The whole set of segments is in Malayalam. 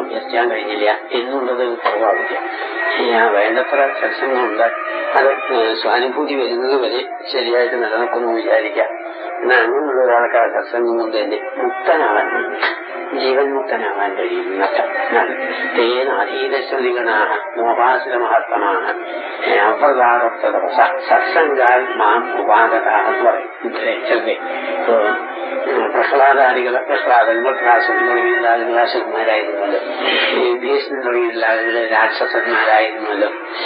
അഭ്യസിക്കാൻ കഴിഞ്ഞില്ല എന്നുള്ളത് കുറവാവില്ല ആ വേണ്ടത്ര സത്സംഗമുണ്ട് അത് സ്വാനുഭൂതി വരുന്നത് വരെ ശരിയായിട്ട് നിലനിൽക്കുന്നു വിചാരിക്കാം എന്നാൽ അങ്ങനെയുള്ള ഒരാൾക്ക് ആ സത്സംഗം കൊണ്ട് തന്നെ മുക്തനാവാൻ കഴിയും ജീവൻ മുക്തനാവാൻ കഴിയും എന്നർത്ഥം തേന അതീതശ്രുതികളാണ് മോഹാസുര മഹത്വമാണ് അപ്രതാപത്ത സത്സംഗാൽ മാം ഉപാഗത എന്ന് പറയും ഗ്രഹിച്ചത് പ്രഹ്ലാദാദികൾ പ്രഹ്ലാദങ്ങൾ പ്രാസുകൾ തുടങ്ങിയുള്ള ആളുകൾ അസുരന്മാരായിരുന്നല്ലോ ഭീഷ്മൻ തുടങ്ങിയുള്ള ആളുകൾ രാക്ഷസന്മാരായിരുന്നല്ലോ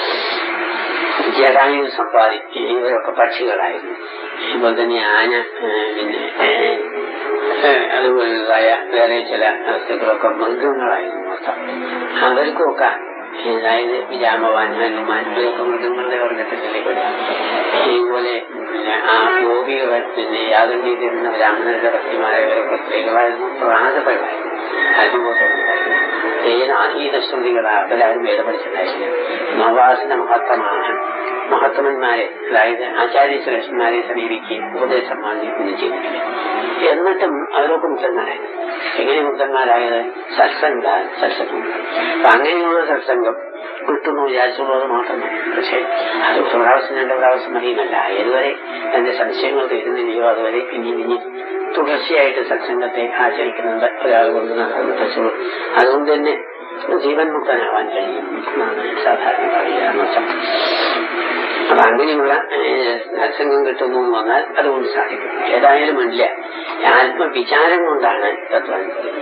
ജടായു സമ്പാദി ഇവരൊക്കെ പക്ഷികളായിരുന്നു അതുപോലെ തന്നെ ആന പിന്നെ അതുപോലുള്ളതായ വേറെ ചില വസ്തുക്കളൊക്കെ മൃഗങ്ങളായിരുന്നു മൊത്തം അവർക്കൊക്കെ അതായത് വിരാമവാൻ ഹനുമാൻ ഇവരൊക്കെ മൃഗങ്ങളുടെ വർഗത്തിലല്ലേ പെടുക ഇതുപോലെ പിന്നെ ആ ഗോപികൾ പിന്നെ യാതൊരു ചെയ്തിരുന്ന ബ്രാഹ്മണരുടെ ഭക്തിമാരവരൊക്കെ സ്ത്രീകളായിരുന്നു പ്രാതകളായിരുന്നു അനുഭവത്തോടുണ്ടായിരുന്നു ഏതാധീത ശ്രുതികളാ അവരാരും വേദ പഠിച്ചിട്ടുണ്ടായിരുന്നു നവാസിന മഹത്വമാണ് മഹത്വന്മാരെ അതായത് ആചാര്യശ്രേഷ്ഠന്മാരെ സമീപിക്കുകയും ഉപദേശം വാങ്ങിക്കുകയും ചെയ്തിട്ടില്ല എന്നിട്ടും അവരൊക്കെ മുക്തന്മാരായത് എങ്ങനെ മുക്തന്മാരായത് സത്സംഗ സത്സംഗം അപ്പൊ അങ്ങനെയുള്ള സത്സംഗം കിട്ടുന്നു വിചാരിച്ചുള്ളത് മാത്രം മതി പക്ഷേ അത് ഒരു പ്രാവശ്യം രണ്ട് പ്രാവശ്യം മതിയെന്നല്ല ഏതുവരെ എന്റെ സംശയങ്ങൾ തീരുന്നില്ലയോ അതുവരെ പിന്നെയും ഇനി തുടർച്ചയായിട്ട് സത്സംഗത്തെ ആചരിക്കുന്നുണ്ട് ഒരാൾ കൊണ്ട് നടന്നു അതുകൊണ്ട് തന്നെ ജീവൻ മുക്തനാവാൻ കഴിയും എന്നാണ് സാധാരണ പറയുക എന്ന് വെച്ചാൽ അപ്പൊ അങ്ങനെയുള്ള സത്സംഗം കിട്ടുന്നു എന്ന് പറഞ്ഞാൽ അതുകൊണ്ട് സാധിക്കും ഏതായാലും വേണ്ടില്ല ആത്മവിചാരം കൊണ്ടാണ് തത്വാനുഭവം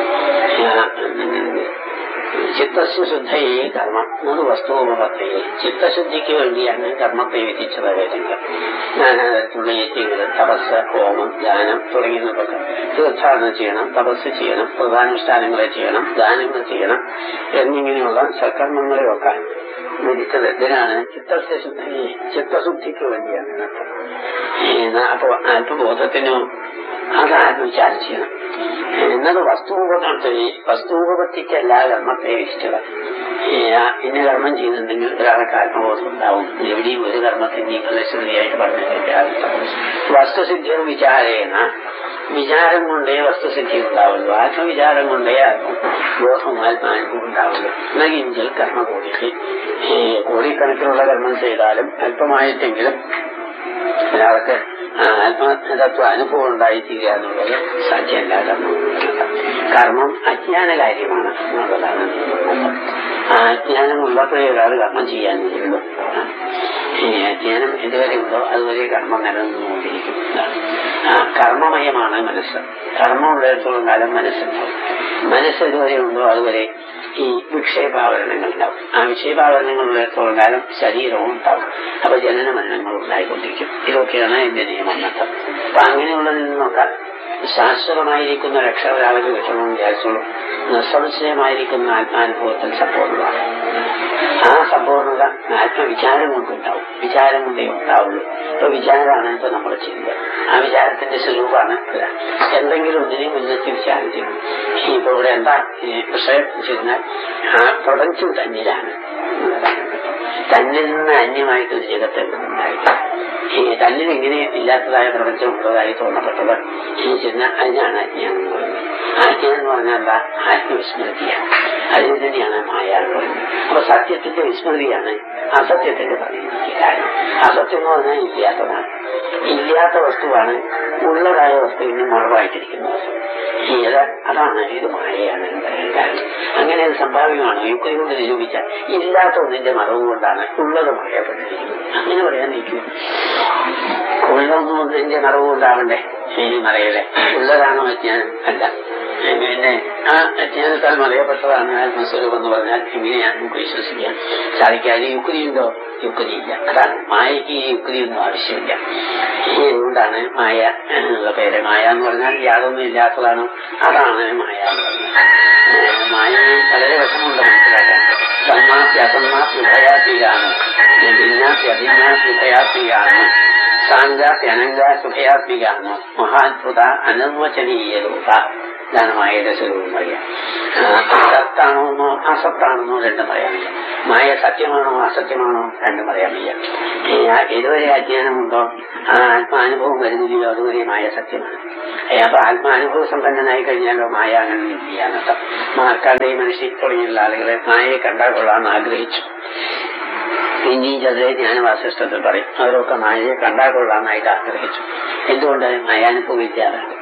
ചിത്തസ്യ ശുദ്ധയെ കർമ്മം അത് വസ്തുവത്തെ ചിത്തശുദ്ധിക്ക് വേണ്ടിയാണ് കർമ്മത്തെ വിധിച്ചത് വേദങ്ങൾ നാനാതരത്തിലുള്ള യജ്ഞങ്ങൾ തപസ് ഹോമം ദാനം തുടങ്ങിയതൊക്കെ തീർത്ഥാടനം ചെയ്യണം തപസ് ചെയ്യണം പ്രധാനുഷ്ഠാനങ്ങളെ ചെയ്യണം ദാനങ്ങൾ ചെയ്യണം എന്നിങ്ങനെയുള്ള സൽക്കർമ്മങ്ങളെയൊക്കെ വിധിച്ചത് എന്തിനാണ് ചിത്തസ്യ ശുദ്ധി ചിത്തശുദ്ധിക്ക് വേണ്ടിയാണ് അപ്പോ ആത്മബോധത്തിനോ അത് ആത്മവിചാരം ചെയ്യണം എന്നത് വസ്തുരൂപത്തിൽ വസ്തുരൂപത്തിക്കല്ല കർമ്മത്തെ വിധിച്ചത് ഇന്ന കർമ്മം ചെയ്യുന്നുണ്ടെങ്കിൽ ഒരാൾക്ക് ആത്മബോധം ഉണ്ടാവും എവിടെയും ഒരു കർമ്മത്തിന്റെ ഫലശ്രുതിയായിട്ട് പറഞ്ഞിട്ടില്ല വസ്തുസിദ്ധിയും വിചാരേണ വിചാരം കൊണ്ടേ വസ്തുസിദ്ധി ഉണ്ടാവുള്ളൂ ആത്മവിചാരം കൊണ്ടേ ബോധം ആത്മാനുഭവം ഉണ്ടാവുള്ളൂ എന്നെങ്കിൽ കർമ്മ കോടിക്ക് കോടിക്കണക്കിനുള്ള കർമ്മം ചെയ്താലും അല്പമായിട്ടെങ്കിലും ഒരാൾക്ക് ആത്മതത്വ അനുഭവം ഉണ്ടായിത്തീരുക എന്നുള്ളത് സാധ്യമല്ല കർമ്മം കർമ്മം അജ്ഞാന കാര്യമാണ് എന്നുള്ളതാണ് അജ്ഞാനം ഉള്ളപ്പോഴേ ഒരാൾ കർമ്മം ചെയ്യാനുള്ളൂ അജ്ഞാനം ഇതുവരെ ഉണ്ടോ അതുവരെ കർമ്മം നിലനിന്നുകൊണ്ടിരിക്കും കർമ്മമയമാണ് മനസ്സ് കർമ്മമുള്ളിടത്തോളം കാലം മനസ്സുണ്ടാവും മനസ്സ് ഇതുവരെ ഉണ്ടോ അതുവരെ ഈ വിക്ഷേപാവരണങ്ങൾ ഉണ്ടാവും ആ വിക്ഷേപാവരണങ്ങൾ ഉള്ളിടത്തോളം കാലം ശരീരവും ഉണ്ടാവും അപ്പൊ ജനന മരണങ്ങൾ ഉണ്ടായിക്കൊണ്ടിരിക്കും ഇതൊക്കെയാണ് എന്റെ നിയമനർത്ഥം അപ്പൊ അങ്ങനെയുള്ളതിൽ നിന്നൊക്കെ ശാശ്വതമായിരിക്കുന്ന രക്ഷ ഒരാൾക്ക് കിട്ടണമെന്ന് വിചാരിച്ചോളൂ നിസ്സംശയമായിരിക്കുന്ന ആത്മാനുഭവത്തിൽ സമ്പൂർണ്ണമാണ് ആ സമ്പൂർണ്ണത ആത്മവിചാരം കൊണ്ടുണ്ടാവും വിചാരം കൊണ്ടേ ഉണ്ടാവുള്ളൂ ഇപ്പൊ വിചാരമാണ് ഇപ്പൊ നമ്മൾ ചെയ്യുന്നത് ആ വിചാരത്തിന്റെ സ്വരൂപമാണ് എന്തെങ്കിലും ഒന്നിനെ മുൻനിർത്തി വിചാരം ചെയ്യണം ഇപ്പൊ ഇവിടെ എന്താ വിഷയം ചെയ്യുന്നാൽ ആ പ്രപഞ്ചം തന്നിലാണ് തന്നിൽ നിന്ന് അന്യമായിട്ട് ഒരു ജഗത്ത് ഉണ്ടായിട്ടില്ല ഈ തന്നിൽ ഇങ്ങനെ ഇല്ലാത്തതായ പ്രപഞ്ചം ഉള്ളതായി തോന്നപ്പെട്ടത് ഈ ചെന്ന അതിനാണ് അജ്ഞാനം എന്ന് പറയുന്നത് അജ്ഞാനം എന്ന് പറഞ്ഞാൽ എന്താ ആത്മവിസ്മൃതിയാണ് അതിന് തന്നെയാണ് മായ എന്ന് പറയുന്നത് അപ്പൊ സത്യത്തിന്റെ വിസ്മൃതിയാണ് അസത്യത്തിന്റെ പറയുന്നത് കാരണം അസത്യം എന്ന് പറഞ്ഞാൽ ഇല്ലാത്തതാണ് ഇല്ലാത്ത വസ്തുവാണ് ഉള്ളതായ വസ്തുവിന് മറവായിട്ടിരിക്കുന്നത് ഏത് അതാണ് ഇത് മായയാണ് എന്ന് പറയാൻ കാരണം അങ്ങനെ അത് സംഭാവ്യമാണ് യുക്തി കൊണ്ട് നിരൂപിച്ച ഇല്ലാത്ത ഒന്നിന്റെ മറവ് കൊണ്ടാണ് ഉള്ളത് മറയപ്പെട്ടിരിക്കുന്നത് അങ്ങനെ പറയാൻ നിൽക്കും ഉള്ളതൊന്നിന്റെ മറവ് കൊണ്ടാവണ്ടേ ഇനി മറയല്ലേ ഉള്ളതാണോ അജ്ഞാനം അല്ല പിന്നെ ആ അജ്ഞാനത്താൽ മറയപ്പെട്ടതാണ് ആത്മസ്വരൂപം എന്ന് പറഞ്ഞാൽ എങ്ങനെയാണ് നമുക്ക് വിശ്വസിക്കാൻ സാധിക്കാതെ യുക്തിയുണ്ടോ യുക്തിയില്ല അതാണ് മായയ്ക്ക് ഈ യുക്തിയൊന്നും ആവശ്യമില്ല എന്തുകൊണ്ടാണ് മായ എന്നുള്ള പേര് മായ എന്ന് പറഞ്ഞാൽ യാതൊന്നും ഇല്ലാത്തതാണ് അതാണ് മായ എന്ന് പറഞ്ഞത് മായയെ വളരെ വിഷമമുണ്ട് മനസ്സിലാക്കാൻ സന്മാപ്യസന്മാപ്യുഭയാത്മികാണ് ഭിന്നാപ്യഭിന്നാപ്യുഭയാത്മികാണ് സാങ്കാപ്യനങ്ക സുഖയാത്മികാണ് മഹാത്ഭുത അനിർവചനീയ രൂപ ഇതാണ് മായയുടെ സ്വരൂപം പറയാം സത്താണോന്നോ അസത്താണെന്നോ സത്യമാണെന്നോ രണ്ടും പറയാൻ വയ്യ മായ സത്യമാണോ അസത്യമാണോ രണ്ടും പറയാൻ വയ്യ ഏ, ആ ഏതുവരെ അജ്ഞാനമുണ്ടോ ആ ആത്മാനുഭവം വരുന്നില്ലയോ അതുവരെ മായ സത്യമാണ് ഏ, അപ്പൊ ആത്മാനുഭവ സമ്പന്നനായി കഴിഞ്ഞാലോ മായ അങ്ങനെ ചെയ്യാനർത്ഥം മാർക്കാണ്ഡേ മനുഷ്യ തുടങ്ങിയുള്ള ആളുകളെ മായയെ കണ്ടാൽ കൊള്ളാമെന്ന് ആഗ്രഹിച്ചു പിന്നെയും ചെറിയ ജ്ഞാനവാസിഷ്ടത്തിൽ പറയും അവരൊക്കെ മായയെ കണ്ടാൽ കൊള്ളാമെന്നായിട്ട് ആഗ്രഹിച്ചു എന്തുകൊണ്ട് മായാനുഭവം ഇല്ലാതാണ്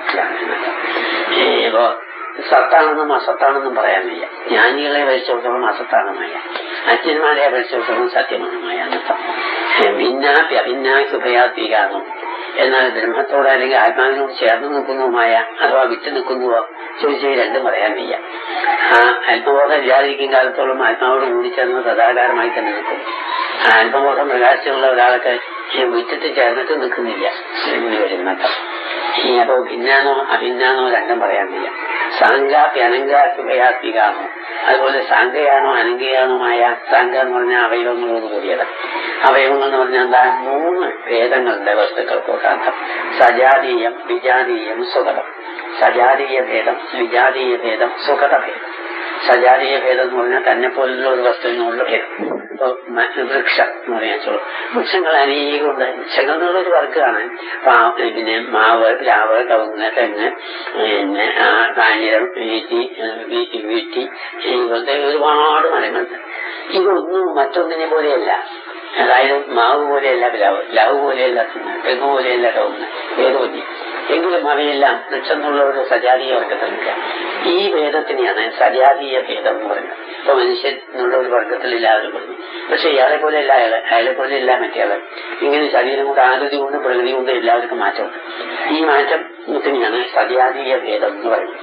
ഇപ്പോ സത്താണെന്നും അസത്താണെന്നും പറയാൻ വയ്യ ജ്ഞാനികളെ അപേക്ഷിച്ചിടത്തോളം അസത്താണ് മായ അച്ഛന്മാരെ അപേക്ഷിച്ചിടത്തോളം സത്യമാണ് മായ എന്നർത്ഥം ഭിന്നാപ്പി അഭിന്നാസുഭയാത്മികാന്നും എന്നാൽ ബ്രഹ്മത്തോട് അല്ലെങ്കിൽ ആത്മാവിനോട് ചേർന്ന് നിൽക്കുന്നതുമായ അഥവാ വിട്ടു നിൽക്കുന്നുവോ ചോദിച്ചാൽ രണ്ടും പറയാൻ വയ്യ ആ ആത്മബോധം ഇല്ലാതിരിക്കും കാലത്തോളം ആത്മാവോട് കൂടി ചേർന്ന് സദാകാരമായി തന്നെ നിൽക്കും ആ ആത്മബോധം പ്രകാശമുള്ള ഒരാൾക്ക് ഈ വിട്ടിട്ട് ചേർന്നിട്ട് നിൽക്കുന്നില്ല എന്ന് വരുന്നർത്ഥം ഈ അപ്പോ ഭിന്നാനോ അഭിന്നാനോ രണ്ടും പറയാൻ വയ്യ സാങ്കാപ്പി അനങ്കാത്മികയാത്മികാണോ അതുപോലെ സാങ്കയാണോ അനങ്കയാണോമായ സാങ്ക എന്ന് പറഞ്ഞാൽ അവയവങ്ങളോട് കൂടിയത് അവയവങ്ങൾ എന്ന് പറഞ്ഞാൽ എന്താ മൂന്ന് ഭേദങ്ങളുടെ വസ്തുക്കൾക്കൊക്കെ സജാതീയം വിജാതീയം സുഖതം സജാതീയ ഭേദം വിജാതീയ ഭേദം സുഖത ഭേദം സജാതീയ ഭേദം എന്ന് പറഞ്ഞാൽ തന്നെ പോലുള്ള ഒരു വസ്തുവിനുള്ള ഭേദം ഇപ്പൊ മ- വൃക്ഷം എന്ന് പറയാൻ ചോളൂ വൃക്ഷങ്ങൾ അനേകമുണ്ട് വൃക്ഷങ്ങൾ എന്നുള്ളൊരു വർക്കാണ് പാ- പിന്നെ മാവ് പ്ലാവ് കവുങ്ങ് തെങ്ങ് പിന്നെ ആ കാഞ്ഞിരം വീട്ടി ഏഹ് വീട്ടി വീട്ടി ഇങ്ങനത്തെ ഒരുപാട് മരങ്ങളുണ്ട് ഇതൊന്നും മറ്റൊന്നിനെ പോലെയല്ല അതായത് മാവ് പോലെയല്ല പ്ലാവ് പ്ലാവ് പോലെയല്ല തെങ്ങ് തെങ്ങ് പോലെയല്ല കവുങ്ങ് ഏതോന്നി എങ്കിലും അവയെല്ലാം വൃക്ഷം എന്നുള്ള ഒരു സജാതീയ വർഗത്തിലില്ല ഈ ഭേദത്തിനെയാണ് സജാതീയ ഭേദം എന്ന് പറയുന്നത് ഇപ്പൊ മനുഷ്യൻ എന്നുള്ള ഒരു വർഗത്തിൽ എല്ലാവരും പറഞ്ഞു പക്ഷെ ഇയാളെ പോലെ അല്ല അയാള് അയാളെ പോലെ അല്ല മറ്റേയാള് ഇങ്ങനെ ശരീരം കൊണ്ട് ആകൃതി കൊണ്ട് പ്രകൃതി കൊണ്ട് എല്ലാവർക്കും മാറ്റമുണ്ട് ഈ മാറ്റത്തിനെയാണ് സജാതീയ ഭേദം എന്ന് പറയുന്നത്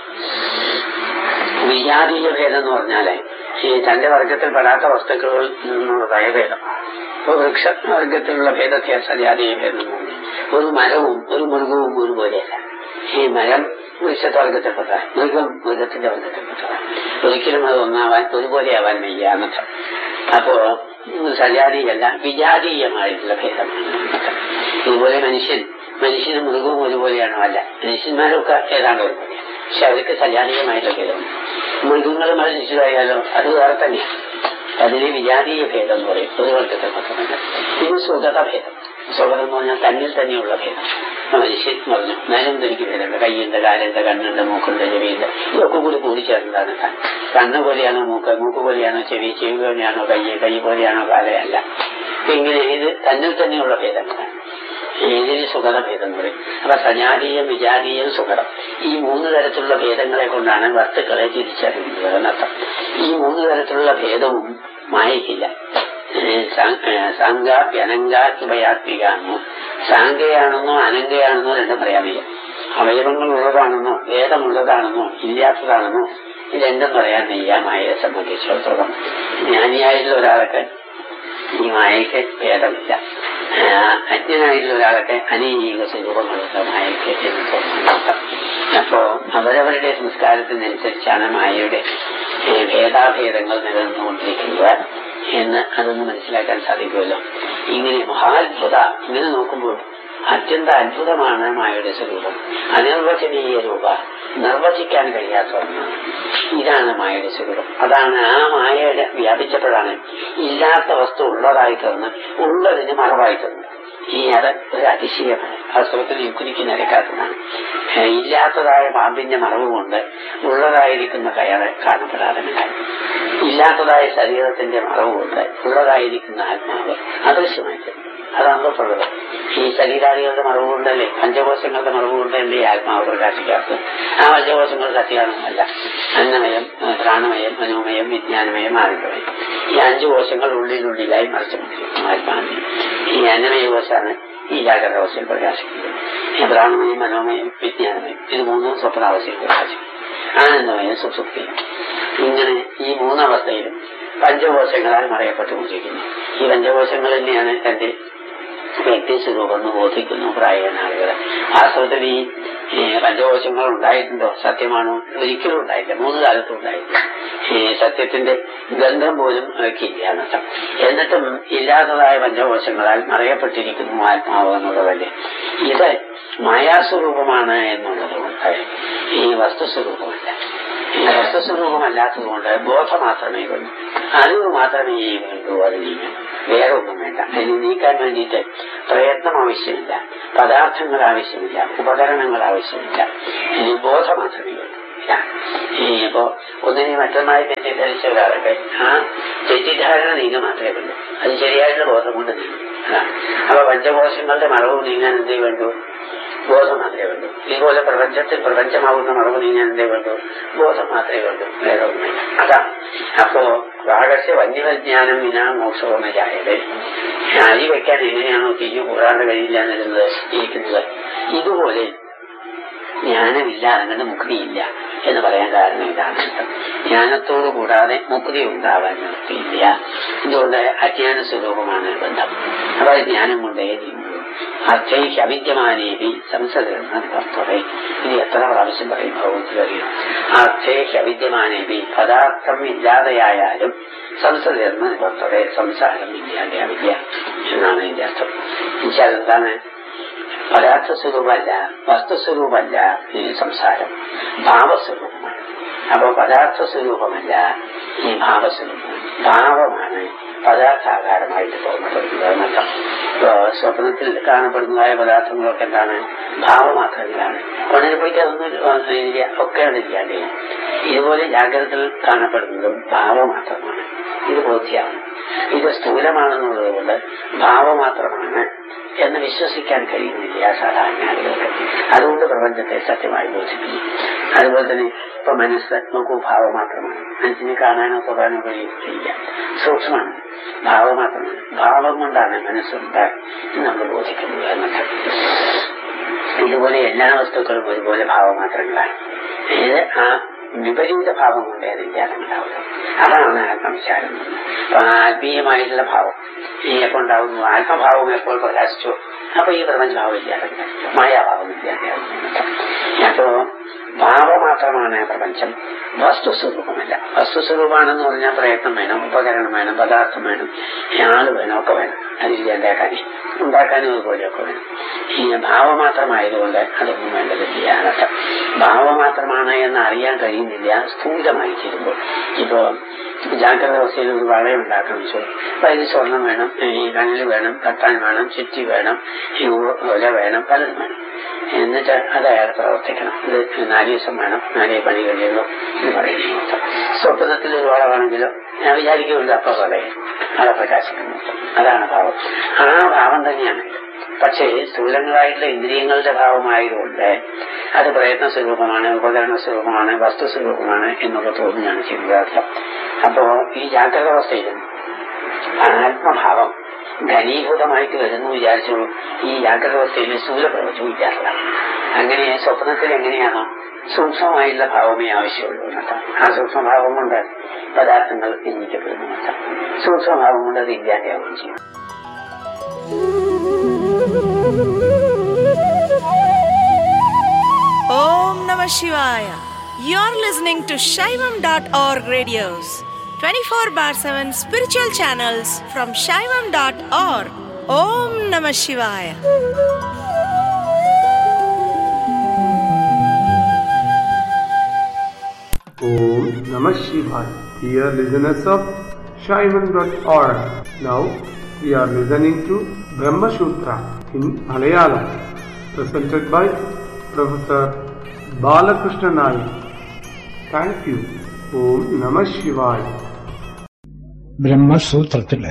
വിജാതീയ ഭേദം എന്ന് പറഞ്ഞാല് ഈ തന്റെ വർഗത്തിൽപ്പെടാത്ത വസ്തുക്കളിൽ നിന്നുള്ളതായ ഭേദം ഇപ്പൊ വൃക്ഷ വർഗത്തിലുള്ള ഭേദത്തെ സജാതീയ ഭേദം എന്ന് പറഞ്ഞു ഒരു മരവും ഒരു മൃഗവും ഒരുപോലെയല്ല ഈ മരം വൃക്ഷത്തെ വർഗത്തിൽപ്പെട്ട മൃഗം മൃഗത്തിന്റെ വർഗത്തിൽപ്പെട്ടതാണ് ഒരിക്കലും അത് ഒന്നാവാൻ ഒരുപോലെ ആവാൻ വയ്യ എന്നൊക്കെ അപ്പോ സജാതീയല്ല വിജാതീയമായിട്ടുള്ള ഭേദമാണ് ഇതുപോലെ മനുഷ്യൻ മനുഷ്യനും മൃഗവും ഒരുപോലെയാണോ അല്ല മനുഷ്യന്മാരൊക്കെ ഏതാണ്ട് ഒരുപോലെയാണ് പക്ഷെ അവർക്ക് സജാതീയമായിട്ടുള്ള ഭേദമുണ്ട് മൃഗങ്ങളും മനുഷ്യരായാലോ അത് വേറെ തന്നെയാണ് അതിനെ വിജാതീയ ഭേദം എന്ന് പറയും ഒരു വർഗത്തിൽപ്പെട്ടതുണ്ട് ഇത് സുഗത ഭേദം സുഗതം എന്ന് പറഞ്ഞാൽ തന്നിൽ തന്നെയുള്ള ഭേദം മനുഷ്യൻ പറഞ്ഞു ഞാനും എനിക്ക് ഭേദമുണ്ട് കൈയുണ്ട് കാലുണ്ട് കണ്ണുണ്ട് മൂക്കുണ്ട് ചെവിയുണ്ട് ഇതൊക്കെ കൂടി കൂടിച്ചേർന്നതാണ് താൻ കണ്ണ് പോലെയാണോ മൂക്ക് മൂക്ക് പോലെയാണോ ചെവി ചെവി പോലെയാണോ കൈ കൈ പോലെയാണോ കാലയല്ല ഇങ്ങനെ ഇത് തന്നിൽ തന്നെയുള്ള ഭേദങ്ങളാണ് ഇതിന് സുഖത ഭേദം എന്ന് പറയും അപ്പൊ സജാതീയം വിജാതീയം സുഖതം ഈ മൂന്ന് തരത്തിലുള്ള ഭേദങ്ങളെ കൊണ്ടാണ് വസ്തുക്കളെ തിരിച്ചറിയുന്നത് എന്നർത്ഥം ഈ മൂന്ന് തരത്തിലുള്ള ഭേദവും മായക്കില്ല സാങ്കാപ്യ അനങ്കാത്മയാത്മികാണെന്നോ സാങ്കയാണെന്നോ അനങ്കയാണെന്നോ രണ്ടും പറയാൻ വയ്യ അവയവങ്ങൾ ഉള്ളതാണെന്നോ വേദമുള്ളതാണെന്നോ ഇല്ലാത്തതാണെന്നോ ഇത് രണ്ടും പറയാൻ വയ്യ മായയെ സംബന്ധിച്ചിടത്തോളം ജ്ഞാനിയായിട്ടുള്ള ഒരാൾക്ക് ഈ മായയ്ക്ക് ഭേദമില്ല ആ, അജ്ഞനായിട്ടുള്ള ഒരാൾക്ക് അനേക സ്വരൂപങ്ങളുണ്ട് മായയ്ക്ക് എന്ന് തോന്നുന്നുണ്ട് അപ്പോ അവരവരുടെ സംസ്കാരത്തിനനുസരിച്ചാണ് മായയുടെ ഏ, ഭേദാഭേദങ്ങൾ നിലനിന്നുകൊണ്ടിരിക്കുന്നത് എന്ന് അതൊന്ന് മനസ്സിലാക്കാൻ സാധിക്കുമല്ലോ ഇങ്ങനെ മഹാത്ഭുത ഇങ്ങനെ നോക്കുമ്പോൾ അത്യന്ത അത്ഭുതമാണ് മായയുടെ സ്വരൂപം അനിർവചനീയ രൂപ നിർവചിക്കാൻ കഴിയാത്ത ഒന്നാണ് ഇതാണ് മായയുടെ സ്വരൂപം അതാണ് ആ മായയുടെ വ്യാപിച്ചപ്പോഴാണ് ഇല്ലാത്ത വസ്തു ഉള്ളതായി തീർന്ന് ഉള്ളതിന് മറവായി തീർന്നു ഈ അത് ഒരു അതിശയമാണ് വാസ്തവത്തിൽ യുക്തിക്ക് നിരക്കാത്തതാണ് ഏഹ് ഇല്ലാത്തതായ പാമ്പിന്റെ മറവ് കൊണ്ട് ഉള്ളതായിരിക്കുന്ന കയറ് കാണപ്പെടാതെ ഉണ്ടായി ഇല്ലാത്തതായ ശരീരത്തിന്റെ മറവ് കൊണ്ട് ഉള്ളതായിരിക്കുന്ന ആത്മാവ് അദൃശ്യമായി തീർന്നു അതാണല്ലോ പ്രകൃതം ഈ ശരീരാദികളുടെ മറവ് കൊണ്ടല്ലേ പഞ്ചകോശങ്ങളുടെ മറവ് കൊണ്ടല്ലേ ഈ ആത്മാവ് പ്രകാശിക്കാത്തത് ആ പഞ്ചകോശങ്ങൾ സത്യമാണെന്നല്ല അന്നമയം ഏഹ് പ്രാണമയം മനോമയം വിജ്ഞാനമയം ആരോഗ്യമയം ഈ അഞ്ചു കോശങ്ങൾ ഉള്ളിലുള്ളിലായി മറിച്ചുകൊണ്ടിരിക്കുന്നു ആത്മാവിനെ ഈ അന്നമയ കോശമാണ് ഈ ജാഗ്രതാവസ്ഥയിൽ പ്രകാശിക്കുന്നത് ഈ പ്രാണമയം മനോമയം വിജ്ഞാനമയം ഇത് മൂന്നും സ്വപ്നാവസ്ഥയിൽ പ്രകാശിക്കും ആനന്ദമയം സുസുപ്തിയും ഇങ്ങനെ ഈ മൂന്നവസ്ഥയിലും പഞ്ചകോശങ്ങളാൽ മറയപ്പെട്ടുകൊണ്ടിരിക്കുന്നു ഈ പഞ്ചകോശങ്ങൾ തന്നെയാണ് തന്റെ വ്യക്തി സ്വരൂപം എന്ന് ബോധിക്കുന്നു പ്രായണ ആളുകൾ വാസ്തവത്തിൽ ഈ ഏ, പഞ്ചകോശങ്ങൾ ഉണ്ടായിട്ടുണ്ടോ സത്യമാണോ ഒരിക്കലും ഉണ്ടായില്ല മൂന്ന് കാലത്തും ഉണ്ടായില്ല ഈ സത്യത്തിന്റെ ഗന്ധം പോലും അവയ്ക്കില്ല എന്നർത്ഥം എന്നിട്ടും ഇല്ലാത്തതായ പഞ്ചകോശങ്ങളാൽ മറയപ്പെട്ടിരിക്കുന്നു ആത്മാവ് എന്നുള്ളതല്ലേ ഇത് മായാസ്വരൂപമാണ് എന്നുള്ളത് കൊണ്ട് ഈ വസ്തുസ്വരൂപമല്ല വസ്തുസ്വരൂപമല്ലാത്തതുകൊണ്ട് ബോധം മാത്രമേ വേണ്ടൂ അറിവ് മാത്രമേ വേണ്ടൂ അത് നീങ്ങാൻ വേറെ ഒന്നും വേണ്ട അതിന് നീക്കാൻ വേണ്ടിയിട്ട് പ്രയത്നം ആവശ്യമില്ല പദാർത്ഥങ്ങൾ ആവശ്യമില്ല ഉപകരണങ്ങൾ ആവശ്യമില്ല ഇനി ബോധം മാത്രമേ വേണ്ടൂ ഇനിയിപ്പോ ഒന്നിനെ മറ്റൊന്നായി തെറ്റിദ്ധരിച്ച ഒരാളുടെ ആ തെറ്റിദ്ധാരണ നീങ്ങുക മാത്രമേ വേണ്ടൂ അത് ശരിയായിട്ടുള്ള ബോധം കൊണ്ട് നീങ്ങും അതാണ് അപ്പൊ പഞ്ചകോശങ്ങളുടെ മറവ് നീങ്ങാൻ എന്തേ വേണ്ടൂ ബോധം മാത്രമേ വേണ്ടൂ ഇതുപോലെ പ്രപഞ്ചത്തിൽ പ്രപഞ്ചമാവുന്ന മറവ് നീങ്ങാൻ എന്തേ വേണ്ടൂ ബോധം മാത്രമേ വേണ്ടൂ വേറെ ഒന്നുമില്ല അതാണ് അപ്പോ രാഗസ്യ വന്യവജ്ഞാനം വിനാ മോക്ഷവുമല്ലായത് അരി വെക്കാൻ എങ്ങനെയാണോ തീയു കൂടാണ്ട് കഴിയില്ല എന്നിരുന്നത് ഇരിക്കുന്നത് ഇതുപോലെ ജ്ഞാനമില്ലാതെ കണ്ട് മുക്തിയില്ല എന്ന് പറയാൻ കാരണം ഇതാണ് ജ്ഞാനത്തോടു കൂടാതെ മുക്തി ഉണ്ടാവാൻ നിർത്തിയില്ല ഇതുകൊണ്ട് അജ്ഞാന സ്വരൂപമാണ് ബന്ധം അപ്പൊ അത് ജ്ഞാനം കൊണ്ടേ നീങ്ങുള്ളൂ അർത്ഥയ്ക്ക് അവിദ്യമാനേവി സംസദർന്ന നിവർത്തതേ ഇത് എത്ര പ്രാവശ്യം പറയും ഭഗവത്തിൽ അറിയാം അർത്ഥയ്ക്ക് അവിദ്യമാനേവി പദാർത്ഥം ഇല്ലാതെയായാലും സംസദർന്ന നിവർത്തതേ സംസാരം ഇല്ലാതെയാവില്ല എന്നാണ് ഇതിന്റെ അർത്ഥം എന്നുവെച്ചാൽ എന്താണ് പദാർത്ഥ സ്വരൂപമല്ല വസ്തുസ്വരൂപമല്ല ഈ സംസാരം ഭാവസ്വരൂപമാണ് അപ്പൊ പദാർത്ഥ സ്വരൂപമല്ല ഈ ഭാവസ്വരൂപം ഭാവമാണ് പദാർത്ഥാകാരമായിട്ട് തോന്നപ്പെടുന്നത് എന്നർത്ഥം സ്വപ്നത്തിൽ കാണപ്പെടുന്നതായ പദാർത്ഥങ്ങളൊക്കെ എന്താണ് ഭാവമാത്രങ്ങളാണ് ഉടനെ പോയിട്ട് അതൊന്നും ഇല്ല ഒക്കെ ഇല്ലാതെ ഇതുപോലെ ജാഗ്രതയിൽ കാണപ്പെടുന്നതും ഭാവമാത്രമാണ് ഇത് ബോധ്യമാണ് ഇത് സ്ഥൂലമാണെന്നുള്ളത് കൊണ്ട് ഭാവമാത്രമാണ് എന്ന് വിശ്വസിക്കാൻ കഴിയുന്നില്ല സാധാരണ ആളുകൾക്ക് അതുകൊണ്ട് പ്രപഞ്ചത്തെ സത്യമായി ബോധിപ്പിക്കും അതുപോലെ തന്നെ ഇപ്പൊ മനസ്സ് നോക്കൂ ഭാവം മാത്രമാണ് മനസ്സിനെ കാണാനോ തൊടാനോ കഴിയില്ല സൂക്ഷ്മമാണ് ഭാവം മാത്രമാണ് ഭാവം കൊണ്ടാണ് മനസ്സുണ്ടായി നമ്മൾ ബോധിക്കുന്നത് എന്നൊക്കെ ഇതുപോലെ എല്ലാ വസ്തുക്കളും ഒരുപോലെ ഭാവമാത്രങ്ങളാണ് ഇത് ആ വിപരീത ഭാവം കൊണ്ട് അത് വ്യത്യാസമുണ്ടാവുക അതാണ് ആത്മവിചാരം അപ്പൊ ആത്മീയമായിട്ടുള്ള ഭാവം ഈ എപ്പോൾ ഉണ്ടാവുന്നു ആത്മഭാവം എപ്പോൾ പ്രകാശിച്ചു അപ്പൊ ഈ പ്രപഞ്ചഭാവം ഇല്ലാതെ മായാഭാവം ഇല്ലാതെ അപ്പോ ഭാവം മാത്രമാണ് പ്രപഞ്ചം വസ്തുസ്വരൂപമല്ല വസ്തുസ്വരൂപമാണെന്ന് പറഞ്ഞാൽ പ്രയത്നം വേണം ഉപകരണം വേണം പദാർത്ഥം വേണം ആള് വേണം ഒക്കെ വേണം അതില്ലാണ്ടാക്കാനേ ഉണ്ടാക്കാനും അതുപോലെയൊക്കെ വേണം ഈ ഭാവം മാത്രമായതുകൊണ്ട് അതൊന്നും വേണ്ടതില്ല എന്നർത്ഥം ഭാവം മാത്രമാണ് എന്ന് അറിയാൻ കഴിയുന്നില്ല സ്ഥൂലമായി തീരുമ്പോൾ ഇപ്പോ ജാഗ്രത അവസ്ഥയിൽ ഒരു വളയം ഉണ്ടാക്കണം വെച്ചു അപ്പൊ അതിന് സ്വർണം വേണം ഈ കനൽ വേണം കട്ടാൻ വേണം ചുറ്റി വേണം ഈ ഒല വേണം പലതും വേണം എന്നിട്ട് അത് അയാൾ പ്രവർത്തിക്കണം ഇത് നാല് ദിവസം വേണം നാലേ പണി കഴിയുള്ളൂ എന്ന് പറയുന്നത് സ്വപ്നത്തിൽ ഒരു വളവാണെങ്കിലോ ഞാൻ വിചാരിക്കുന്നുണ്ട് അപ്പൊ പറയും അത് പ്രകാശിക്കുന്നു അതാണ് ഭാവം ആ ഭാവം തന്നെയാണ് പക്ഷേ സ്ഥൂലങ്ങളായിട്ടുള്ള ഇന്ദ്രിയങ്ങളുടെ ഭാവമായതുകൊണ്ട് അത് പ്രയത്ന സ്വരൂപമാണ് ഉപകരണ സ്വരൂപമാണ് വസ്തു സ്വരൂപമാണ് എന്നുള്ള തോന്നുകയാണ് ചെയ്യുന്നത് അപ്പോ ഈ ജാഗ്രത അവസ്ഥയിലും ആത്മഭാവം ഘനീഭൂതമായിട്ട് വരുന്നു വിചാരിച്ചോളൂ ഈ ജാഗ്രത അവസ്ഥയിൽ സ്ഥൂലപ്രവചവും ഇല്ലാത്തല്ല അങ്ങനെ സ്വപ്നത്തിൽ എങ്ങനെയാണോ സൂക്ഷ്മമായുള്ള ഭാവമേ ആവശ്യമുള്ളൂ എന്നർത്ഥം ആ സൂക്ഷ്മഭാവം കൊണ്ട് പദാർത്ഥങ്ങൾ നിന്ദിക്കപ്പെടുന്നു എന്നർത്ഥം സൂക്ഷ്മഭാവം കൊണ്ട് അത് ഇല്ലാതെയാവുകയും ചെയ്യും Om Namah Shivaya. You're listening to Shaivam.org radios, 24 bar 7 spiritual channels from Shaivam.org. Om Namah Shivaya. Om Namah Shivaya. Dear listeners of Shaivan.org. Now we are listening to Brahma Sutra in Malayalam, presented by Professor Balakrishna Nayak. Thank you. Om Namah Shivaya. ബ്രഹ്മസൂത്രത്തിലെ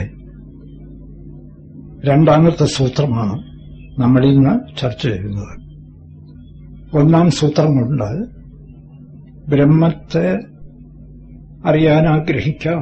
രണ്ടാമത്തെ സൂത്രമാണ് നമ്മൾ ഇന്ന് ചർച്ച ചെയ്യുന്നത് ഒന്നാം സൂത്രം കൊണ്ട് ബ്രഹ്മത്തെ അറിയാൻ ആഗ്രഹിക്കാം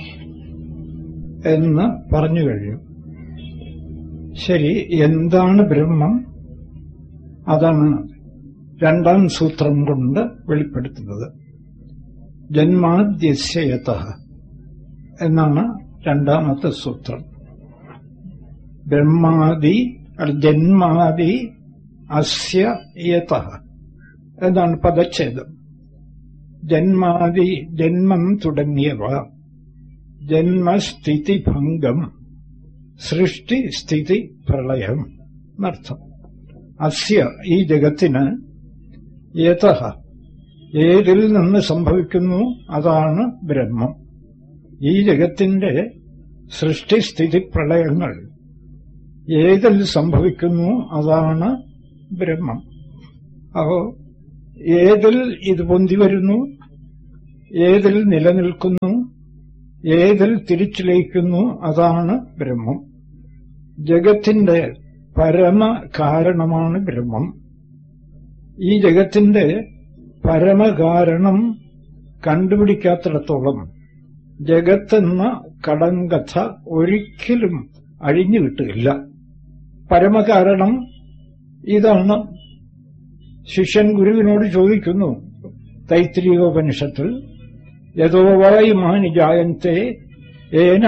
എന്ന് പറഞ്ഞു കഴിഞ്ഞു ശരി എന്താണ് ബ്രഹ്മം അതാണ് രണ്ടാം സൂത്രം കൊണ്ട് വെളിപ്പെടുത്തുന്നത് ജന്മാദ്യസ്യയത എന്നാണ് രണ്ടാമത്തെ സൂത്രം ബ്രഹ്മാദി അല്ല, ജന്മാദി അസ്യ യത എന്നാണ് പദച്ഛേദം ജന്മാദി ജന്മം തുടങ്ങിയവ ജന്മസ്ഥിതി ഭംഗം സൃഷ്ടി സ്ഥിതി പ്രളയം എന്നർത്ഥം അസ്യ ഈ ജഗത്തിന് യത ഏതിൽ നിന്ന് സംഭവിക്കുന്നു അതാണ് ബ്രഹ്മം ഈ ജഗത്തിന്റെ സൃഷ്ടിസ്ഥിതി പ്രളയങ്ങൾ ഏതിൽ സംഭവിക്കുന്നു അതാണ് ബ്രഹ്മം അപ്പോ ഏതിൽ ഇത് പൊന്തി വരുന്നു ഏതിൽ നിലനിൽക്കുന്നു ഏതിൽ തിരിച്ചു ലയിക്കുന്നു അതാണ് ബ്രഹ്മം ജഗത്തിന്റെ പരമ കാരണമാണ് ബ്രഹ്മം ഈ ജഗത്തിന്റെ പരമകാരണം കണ്ടുപിടിക്കാത്തിടത്തോളം ജഗത്തെന്ന കടങ്കഥ ഒരിക്കലും അഴിഞ്ഞു കിട്ടുകയില്ല പരമകാരണം ഇതാണ് ശിഷ്യൻ ഗുരുവിനോട് ചോദിക്കുന്നു തൈത്രിയോപനിഷത്തിൽ യഥോവായി മാനി ജായന്തെ ഏന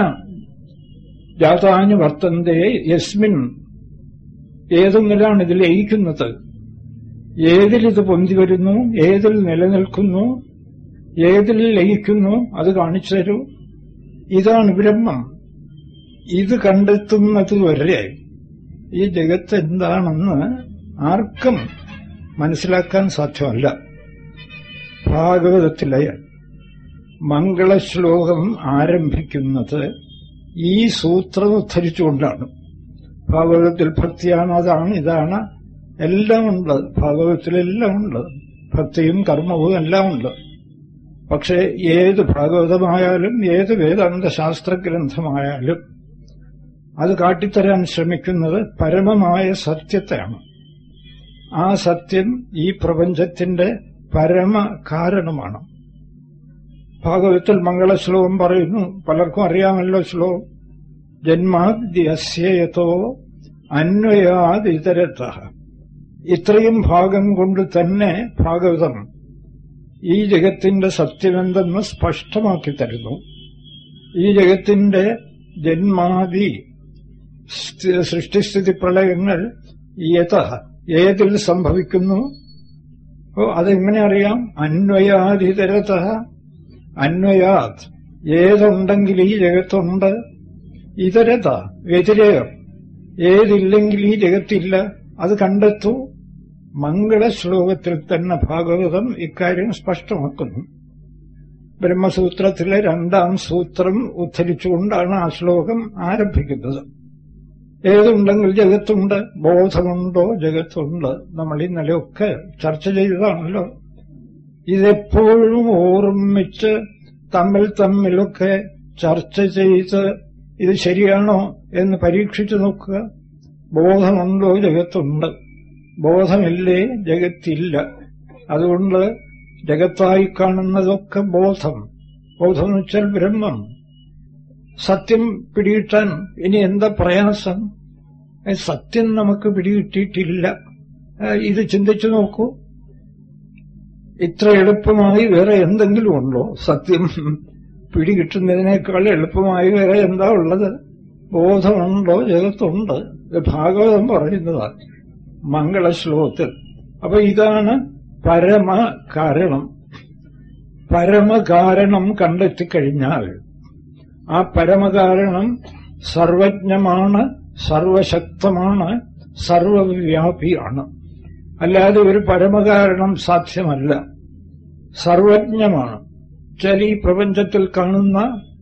ജാതാന് വർത്തന്തേ യസ്മിൻ ഏതെങ്കിലാണ് ഇതിൽ ലയിക്കുന്നത് ഏതിലിത് പൊന്തി വരുന്നു ഏതിൽ നിലനിൽക്കുന്നു ഏതിൽ ലയിക്കുന്നു അത് കാണിച്ചു തരൂ ഇതാണ് ബ്രഹ്മം ഇത് കണ്ടെത്തുന്നത് വരെ ഈ ജഗത്ത് എന്താണെന്ന് ആർക്കും മനസ്സിലാക്കാൻ സാധ്യമല്ല ഭാഗവതത്തിലെ മംഗളശ്ലോകം ആരംഭിക്കുന്നത് ഈ സൂത്രം ഉദ്ധരിച്ചുകൊണ്ടാണ് ഭാഗവതത്തിൽ ഭക്തിയാണ് അതാണ് ഇതാണ് എല്ലാം ഉണ്ട് ഭാഗവതത്തിലെല്ലാം ഉണ്ട് ഭക്തിയും കർമ്മവും എല്ലാം ഉണ്ട് പക്ഷെ ഏത് ഭാഗവതമായാലും ഏത് വേദാന്ത ശാസ്ത്ര ഗ്രന്ഥമായാലും അത് കാട്ടിത്തരാൻ ശ്രമിക്കുന്നത് പരമമായ സത്യത്തെയാണ് ആ സത്യം ഈ പ്രപഞ്ചത്തിന്റെ പരമ കാരണമാണ് ഭാഗവത്തിൽ മംഗളശ്ലോകം പറയുന്നു പലർക്കും അറിയാമല്ലോ ശ്ലോകം ജന്മാദ്യസ്യയതോ അന്വയാദിതരത്ത ഇത്രയും ഭാഗം കൊണ്ട് തന്നെ ഭാഗവതം ഈ ജഗത്തിന്റെ സത്യമെന്തെന്ന് സ്പഷ്ടമാക്കി തരുന്നു ഈ ജഗത്തിന്റെ ജന്മാദി സൃഷ്ടിസ്ഥിതി പ്രളയങ്ങൾ യഥ ഏതിൽ സംഭവിക്കുന്നു ഓ അതെങ്ങനെ അറിയാം അന്വയാധിതരത അന്വയാത് ഏതുണ്ടെങ്കിൽ ഈ ജഗത്തുണ്ട് ഇതരത വ്യതിരേകം ഏതില്ലെങ്കിൽ ഈ ജഗത്തില്ല അത് കണ്ടെത്തൂ മംഗളശ്ലോകത്തിൽ തന്നെ ഭാഗവതം ഇക്കാര്യം സ്പഷ്ടമാക്കുന്നു ബ്രഹ്മസൂത്രത്തിലെ രണ്ടാം സൂത്രം ഉദ്ധരിച്ചുകൊണ്ടാണ് ആ ശ്ലോകം ആരംഭിക്കുന്നത് ഏതുണ്ടെങ്കിൽ ജഗത്തുണ്ട് ബോധമുണ്ടോ ജഗത്തുണ്ട് നമ്മൾ ഇന്നലെയൊക്കെ ചർച്ച ചെയ്തതാണല്ലോ ഇതെപ്പോഴും ഓർമ്മിച്ച് തമ്മിൽ തമ്മിലൊക്കെ ചർച്ച ചെയ്ത് ഇത് ശരിയാണോ എന്ന് പരീക്ഷിച്ചു നോക്കുക ബോധമുണ്ടോ ജഗത്തുണ്ട് ബോധമില്ലേ ജഗത്തില്ല അതുകൊണ്ട് ജഗത്തായി കാണുന്നതൊക്കെ ബോധം ബോധം എന്ന് വെച്ചാൽ ബ്രഹ്മം സത്യം പിടികിട്ടാൻ ഇനി എന്താ പ്രയാസം സത്യം നമുക്ക് പിടികിട്ടിയിട്ടില്ല ഇത് ചിന്തിച്ചു നോക്കൂ ഇത്ര എളുപ്പമായി വേറെ എന്തെങ്കിലും ഉണ്ടോ സത്യം പിടികിട്ടുന്നതിനേക്കാൾ എളുപ്പമായി വേറെ എന്താ ഉള്ളത് ബോധമുണ്ടോ ജഗത്തുണ്ട് ഭാഗവതം പറയുന്നതാണ് മംഗളശ്ലോകത്തിൽ അപ്പൊ ഇതാണ് പരമ കാരണം പരമകാരണം കണ്ടെത്തിക്കഴിഞ്ഞാൽ ആ പരമകാരണം സർവജ്ഞമാണ് സർവശക്തമാണ് സർവവ്യാപിയാണ് അല്ലാതെ ഒരു പരമകാരണം സാധ്യമല്ല സർവജ്ഞമാണ് വെച്ചാൽ ഈ പ്രപഞ്ചത്തിൽ കാണുന്ന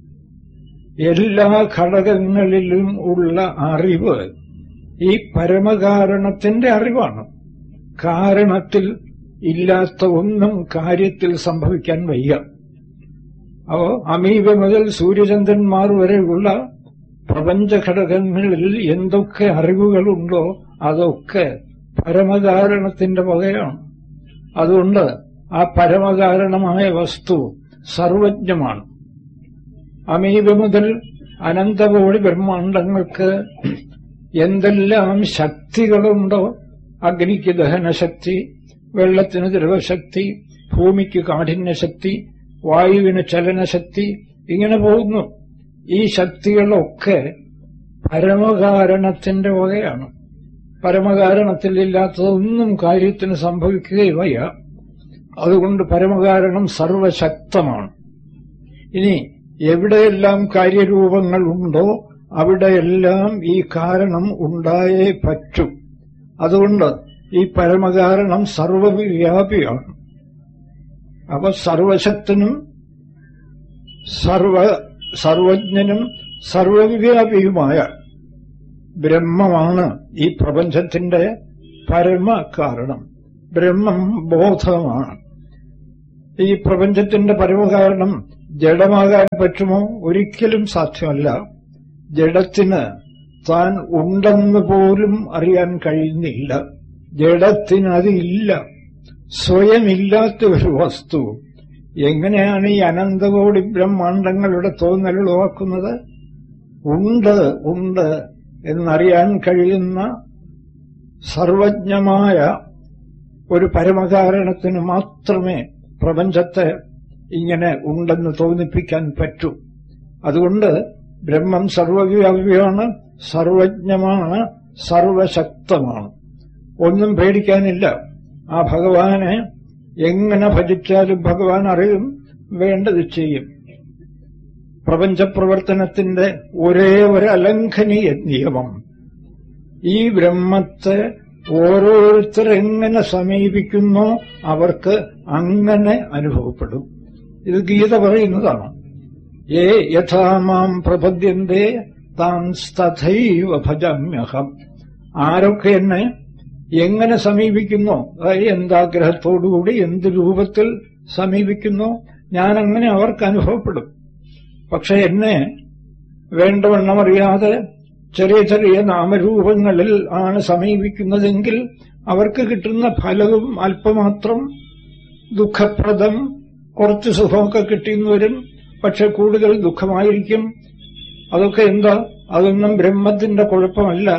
എല്ലാ ഘടകങ്ങളിലും ഉള്ള അറിവ് ഈ പരമകാരണത്തിന്റെ അറിവാണ് കാരണത്തിൽ ഇല്ലാത്ത ഒന്നും കാര്യത്തിൽ സംഭവിക്കാൻ വയ്യ അപ്പോ അമീബ മുതൽ സൂര്യചന്ദ്രന്മാർ വരെയുള്ള പ്രപഞ്ചഘടകങ്ങളിൽ എന്തൊക്കെ അറിവുകളുണ്ടോ അതൊക്കെ പരമകാരണത്തിന്റെ വകയാണ് അതുകൊണ്ട് ആ പരമകാരണമായ വസ്തു സർവജ്ഞമാണ് അമീബ മുതൽ അനന്തകോടി ബ്രഹ്മാണ്ടങ്ങൾക്ക് എന്തെല്ലാം ശക്തികളുണ്ടോ അഗ്നിക്ക് ദഹനശക്തി വെള്ളത്തിന് ദ്രവശക്തി ഭൂമിക്ക് കാഠിന്യശക്തി വായുവിന് ചലനശക്തി ഇങ്ങനെ പോകുന്നു ഈ ശക്തികളൊക്കെ പരമകാരണത്തിന്റെ വകയാണ് പരമകാരണത്തിലില്ലാത്തതൊന്നും കാര്യത്തിന് സംഭവിക്കുകയും വയ്യ അതുകൊണ്ട് പരമകാരണം സർവശക്തമാണ് ഇനി എവിടെയെല്ലാം കാര്യരൂപങ്ങൾ ഉണ്ടോ അവിടെയെല്ലാം ഈ കാരണം ഉണ്ടായേ പറ്റൂ അതുകൊണ്ട് ഈ പരമകാരണം സർവവ്യാപിയാണ് അപ്പൊ സർവശക്തനും സർവ സർവജ്ഞനും സർവവ്യാപിയുമായ ബ്രഹ്മമാണ് ഈ പ്രപഞ്ചത്തിന്റെ പരമ കാരണം ബ്രഹ്മം ബോധമാണ് ഈ പ്രപഞ്ചത്തിന്റെ പരമകാരണം ജഡമാകാൻ പറ്റുമോ ഒരിക്കലും സാധ്യമല്ല ജഡത്തിന് താൻ ഉണ്ടെന്ന് പോലും അറിയാൻ കഴിയുന്നില്ല ജഡത്തിന് അതില്ല സ്വയമില്ലാത്ത ഒരു വസ്തു എങ്ങനെയാണ് ഈ അനന്തകോടി ബ്രഹ്മാണ്ടങ്ങളുടെ തോന്നൽ ഉളവാക്കുന്നത് ഉണ്ട് ഉണ്ട് എന്നറിയാൻ കഴിയുന്ന സർവജ്ഞമായ ഒരു പരമകാരണത്തിന് മാത്രമേ പ്രപഞ്ചത്തെ ഇങ്ങനെ ഉണ്ടെന്ന് തോന്നിപ്പിക്കാൻ പറ്റൂ അതുകൊണ്ട് ബ്രഹ്മം സർവവ്യാപിയാണ് സർവജ്ഞമാണ് സർവശക്തമാണ് ഒന്നും പേടിക്കാനില്ല ആ ഭഗവാനെ എങ്ങനെ ഭജിച്ചാലും ഭഗവാൻ അറിയും വേണ്ടത് ചെയ്യും പ്രപഞ്ചപ്രവർത്തനത്തിന്റെ ഒരേ ഒരു അലംഘനീയ നിയമം ഈ ബ്രഹ്മത്തെ ഓരോരുത്തർ എങ്ങനെ സമീപിക്കുന്നോ അവർക്ക് അങ്ങനെ അനുഭവപ്പെടും ഇത് ഗീത പറയുന്നതാണ് ഏ യഥാമാം പ്രപദ്യന്തേ താൻ തഥൈവ ഭജമ്യഹം ആരൊക്കെ എന്നെ എങ്ങനെ സമീപിക്കുന്നോ അതായത് എന്താഗ്രഹത്തോടുകൂടി എന്ത് രൂപത്തിൽ സമീപിക്കുന്നോ ഞാൻ അങ്ങനെ അവർക്ക് അനുഭവപ്പെടും പക്ഷെ എന്നെ വേണ്ടവണ്ണം അറിയാതെ ചെറിയ ചെറിയ നാമരൂപങ്ങളിൽ ആണ് സമീപിക്കുന്നതെങ്കിൽ അവർക്ക് കിട്ടുന്ന ഫലവും അല്പമാത്രം ദുഃഖപ്രദം കുറച്ച് സുഖമൊക്കെ കിട്ടിയെന്ന് വരും പക്ഷെ കൂടുതൽ ദുഃഖമായിരിക്കും അതൊക്കെ എന്താ അതൊന്നും ബ്രഹ്മത്തിന്റെ കുഴപ്പമല്ല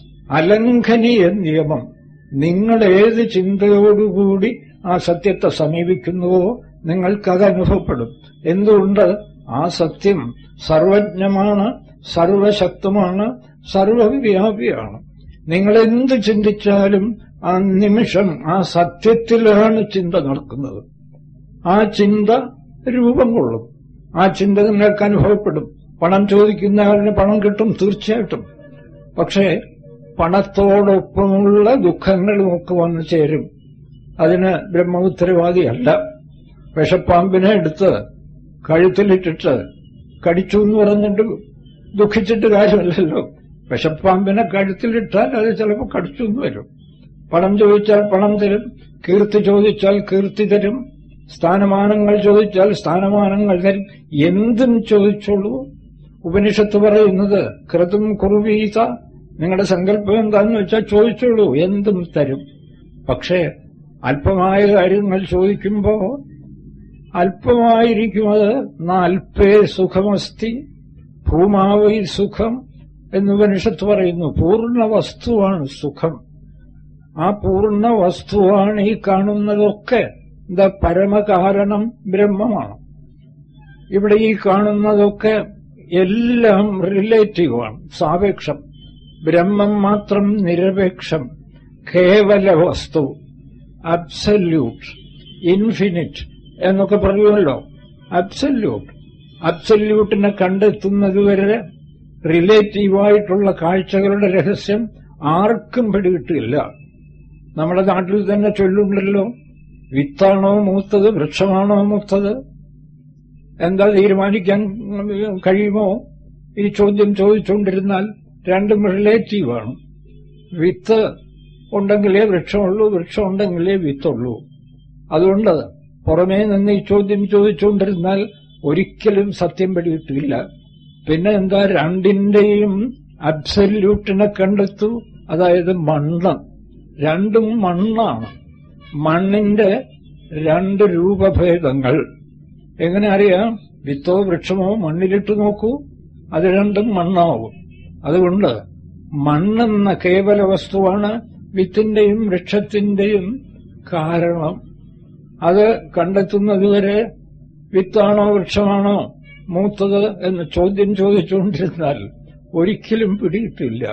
അലംഘനീയ നിയമം നിങ്ങൾ ഏത് ചിന്തയോടുകൂടി ആ സത്യത്തെ സമീപിക്കുന്നുവോ നിങ്ങൾക്കത് അനുഭവപ്പെടും എന്തുകൊണ്ട് ആ സത്യം സർവജ്ഞമാണ് സർവശക്തമാണ് സർവവ്യാപിയാണ് നിങ്ങൾ എന്ത് ചിന്തിച്ചാലും ആ നിമിഷം ആ സത്യത്തിലാണ് ചിന്ത നടക്കുന്നത് ആ ചിന്ത രൂപം കൊള്ളും ആ ചിന്ത നിങ്ങൾക്ക് അനുഭവപ്പെടും പണം ചോദിക്കുന്ന ആളിന് പണം കിട്ടും തീർച്ചയായിട്ടും പക്ഷേ പണത്തോടൊപ്പമുള്ള ദുഃഖങ്ങളും ഒക്കെ വന്നു ചേരും അതിന് ബ്രഹ്മ ഉത്തരവാദിയല്ല വിഷപ്പാമ്പിനെ എടുത്ത് കഴുത്തിലിട്ടിട്ട് കടിച്ചു എന്ന് പറഞ്ഞിട്ട് ദുഃഖിച്ചിട്ട് കാര്യമില്ലല്ലോ വിഷപ്പാമ്പിനെ കഴുത്തിലിട്ടാൽ അത് ചിലപ്പോൾ കടിച്ചു എന്ന് വരും പണം ചോദിച്ചാൽ പണം തരും കീർത്തി ചോദിച്ചാൽ കീർത്തി തരും സ്ഥാനമാനങ്ങൾ ചോദിച്ചാൽ സ്ഥാനമാനങ്ങൾ തരും എന്തും ചോദിച്ചോളൂ ഉപനിഷത്ത് പറയുന്നത് കൃതും കുറുവീത നിങ്ങളുടെ സങ്കല്പം എന്താന്ന് വെച്ചാൽ ചോദിച്ചോളൂ എന്തും തരും പക്ഷേ അല്പമായ കാര്യങ്ങൾ ചോദിക്കുമ്പോ അല്പമായിരിക്കും അത് നാൽപ്പേ സുഖമസ്തി ഭൂമാവൈ സുഖം എന്ന് ഉപനിഷത്ത് പറയുന്നു പൂർണ്ണ വസ്തുവാണ് സുഖം ആ പൂർണ്ണ വസ്തുവാണ് ഈ കാണുന്നതൊക്കെ എന്താ പരമകാരണം ബ്രഹ്മമാണ് ഇവിടെ ഈ കാണുന്നതൊക്കെ എല്ലാം റിലേറ്റീവാണ് സാപേക്ഷം ബ്രഹ്മം മാത്രം നിരപേക്ഷം കേവല വസ്തു അബ്സല്യൂട്ട് ഇൻഫിനിറ്റ് എന്നൊക്കെ പറയുമല്ലോ അബ്സല്യൂട്ട് അബ്സല്യൂട്ടിനെ കണ്ടെത്തുന്നതുവരെ റിലേറ്റീവായിട്ടുള്ള കാഴ്ചകളുടെ രഹസ്യം ആർക്കും പിടികിട്ടില്ല നമ്മുടെ നാട്ടിൽ തന്നെ ചൊല്ലുണ്ടല്ലോ വിത്താണോ മൂത്തത് വൃക്ഷമാണോ മൂത്തത് എന്താ തീരുമാനിക്കാൻ കഴിയുമോ ഈ ചോദ്യം ചോദിച്ചുകൊണ്ടിരുന്നാൽ രണ്ടും റിലേറ്റീവാണ് വിത്ത് ഉണ്ടെങ്കിലേ വൃക്ഷമുള്ളൂ വൃക്ഷം ഉണ്ടെങ്കിലേ വിത്തുള്ളൂ അതുകൊണ്ട് പുറമേ നിന്ന് ഈ ചോദ്യം ചോദിച്ചുകൊണ്ടിരുന്നാൽ ഒരിക്കലും സത്യം പിടികിട്ടില്ല പിന്നെ എന്താ രണ്ടിന്റെയും അബ്സല്യൂട്ടിനെ കണ്ടെത്തു അതായത് മണ്ണ് രണ്ടും മണ്ണാണ് മണ്ണിന്റെ രണ്ട് രൂപഭേദങ്ങൾ എങ്ങനെ അറിയാം വിത്തോ വൃക്ഷമോ മണ്ണിലിട്ട് നോക്കൂ അത് രണ്ടും മണ്ണാവും അതുകൊണ്ട് മണ്ണെന്ന കേവല വസ്തുവാണ് വിത്തിന്റെയും വൃക്ഷത്തിന്റെയും കാരണം അത് കണ്ടെത്തുന്നതുവരെ വിത്താണോ വൃക്ഷമാണോ മൂത്തത് എന്ന് ചോദ്യം ചോദിച്ചുകൊണ്ടിരുന്നാൽ ഒരിക്കലും പിടിയിട്ടില്ല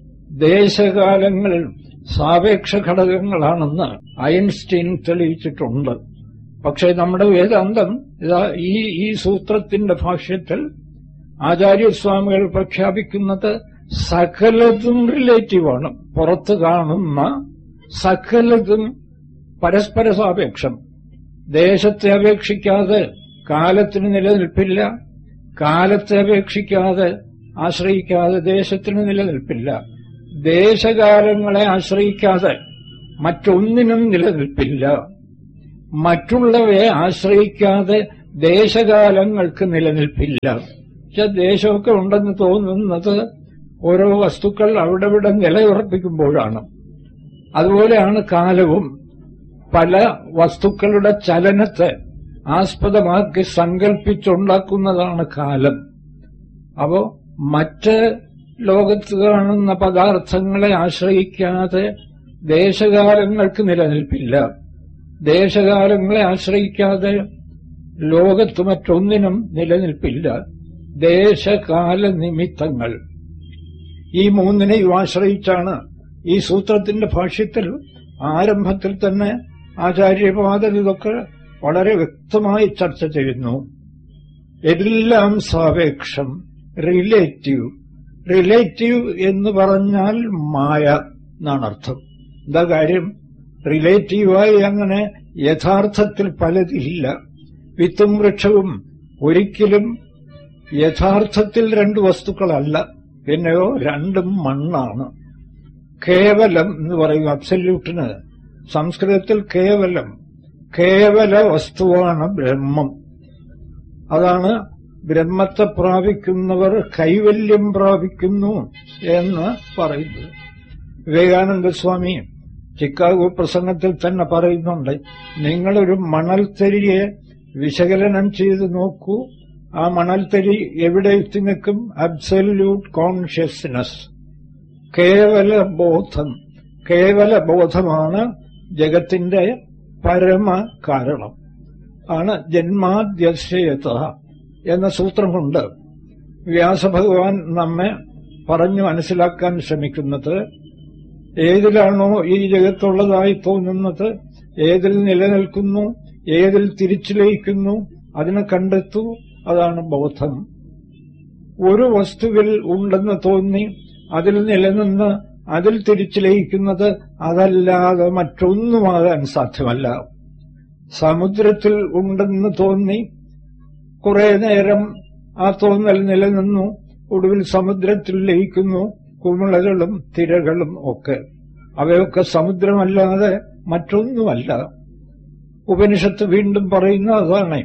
ദേശകാലങ്ങളിൽ സാപേക്ഷ ഘടകങ്ങളാണെന്ന് ഐൻസ്റ്റീൻ തെളിയിച്ചിട്ടുണ്ട് പക്ഷേ നമ്മുടെ വേദാന്തം ഇതാ ഈ ഈ സൂത്രത്തിന്റെ ഭാഷ്യത്തിൽ ആചാര്യസ്വാമികൾ പ്രഖ്യാപിക്കുന്നത് സകലതും റിലേറ്റീവാണ് പുറത്ത് കാണുന്ന സകലതും പരസ്പര സാപേക്ഷം ദേശത്തെ അപേക്ഷിക്കാതെ കാലത്തിന് നിലനിൽപ്പില്ല കാലത്തെ അപേക്ഷിക്കാതെ ആശ്രയിക്കാതെ ദേശത്തിന് നിലനിൽപ്പില്ല ദേശകാലങ്ങളെ ആശ്രയിക്കാതെ മറ്റൊന്നിനും നിലനിൽപ്പില്ല മറ്റുള്ളവയെ ആശ്രയിക്കാതെ ദേശകാലങ്ങൾക്ക് നിലനിൽപ്പില്ല പക്ഷെ ദേശമൊക്കെ ഉണ്ടെന്ന് തോന്നുന്നത് ഓരോ വസ്തുക്കൾ അവിടെ ഇവിടെ നിലയുറപ്പിക്കുമ്പോഴാണ് അതുപോലെയാണ് കാലവും പല വസ്തുക്കളുടെ ചലനത്തെ ആസ്പദമാക്കി സങ്കല്പിച്ചുണ്ടാക്കുന്നതാണ് കാലം അപ്പോ മറ്റ് ലോകത്ത് കാണുന്ന പദാർത്ഥങ്ങളെ ആശ്രയിക്കാതെ ദേശകാലങ്ങൾക്ക് നിലനിൽപ്പില്ല ദേശകാലങ്ങളെ ആശ്രയിക്കാതെ ലോകത്ത് മറ്റൊന്നിനും നിലനിൽപ്പില്ല ദേശകാല നിമിത്തങ്ങൾ ഈ മൂന്നിനെയും ആശ്രയിച്ചാണ് ഈ സൂത്രത്തിന്റെ ഭാഷ്യത്തിൽ ആരംഭത്തിൽ തന്നെ ആചാര്യപാദൻ ഇതൊക്കെ വളരെ വ്യക്തമായി ചർച്ച ചെയ്യുന്നു എല്ലാം സാപേക്ഷം റിലേറ്റീവ് റിലേറ്റീവ് എന്ന് പറഞ്ഞാൽ മായ എന്നാണ് അർത്ഥം എന്താ കാര്യം റിലേറ്റീവായി അങ്ങനെ യഥാർത്ഥത്തിൽ പലതില്ല വിത്തും വൃക്ഷവും ഒരിക്കലും യഥാർത്ഥത്തിൽ രണ്ട് വസ്തുക്കളല്ല പിന്നെയോ രണ്ടും മണ്ണാണ് കേവലം എന്ന് പറയും അബ്സല്യൂട്ടിന് സംസ്കൃതത്തിൽ കേവലം കേവല വസ്തുവാണ് ബ്രഹ്മം അതാണ് ബ്രഹ്മത്തെ പ്രാപിക്കുന്നവർ കൈവല്യം പ്രാപിക്കുന്നു എന്ന് പറയുന്നത് വിവേകാനന്ദ സ്വാമി ചിക്കാഗോ പ്രസംഗത്തിൽ തന്നെ പറയുന്നുണ്ട് നിങ്ങളൊരു മണൽത്തരിയെ വിശകലനം ചെയ്ത് നോക്കൂ ആ മണൽത്തരി എവിടെ എത്തി നിൽക്കും അബ്സല്യൂട്ട് കോൺഷ്യസ്നെസ് കേവല ബോധം കേവല ബോധമാണ് ജഗത്തിന്റെ പരമ കാരണം ആണ് ജന്മാദ്യശയത എന്ന സൂത്രം കൊണ്ട് വ്യാസഭഗവാൻ നമ്മെ പറഞ്ഞു മനസ്സിലാക്കാൻ ശ്രമിക്കുന്നത് ഏതിലാണോ ഈ ജഗത്തുള്ളതായി തോന്നുന്നത് ഏതിൽ നിലനിൽക്കുന്നു ഏതിൽ തിരിച്ചു ലയിക്കുന്നു അതിനെ കണ്ടെത്തൂ അതാണ് ബോധം ഒരു വസ്തുവിൽ ഉണ്ടെന്ന് തോന്നി അതിൽ നിലനിന്ന് അതിൽ തിരിച്ചു ലയിക്കുന്നത് അതല്ലാതെ മറ്റൊന്നുമാകാൻ സാധ്യമല്ല സമുദ്രത്തിൽ ഉണ്ടെന്ന് തോന്നി കുറെ നേരം ആ തോന്നൽ നിലനിന്നു ഒടുവിൽ സമുദ്രത്തിൽ ലയിക്കുന്നു കുമിളകളും തിരകളും ഒക്കെ അവയൊക്കെ സമുദ്രമല്ലാതെ മറ്റൊന്നുമല്ല ഉപനിഷത്ത് വീണ്ടും പറയുന്ന അതാണ്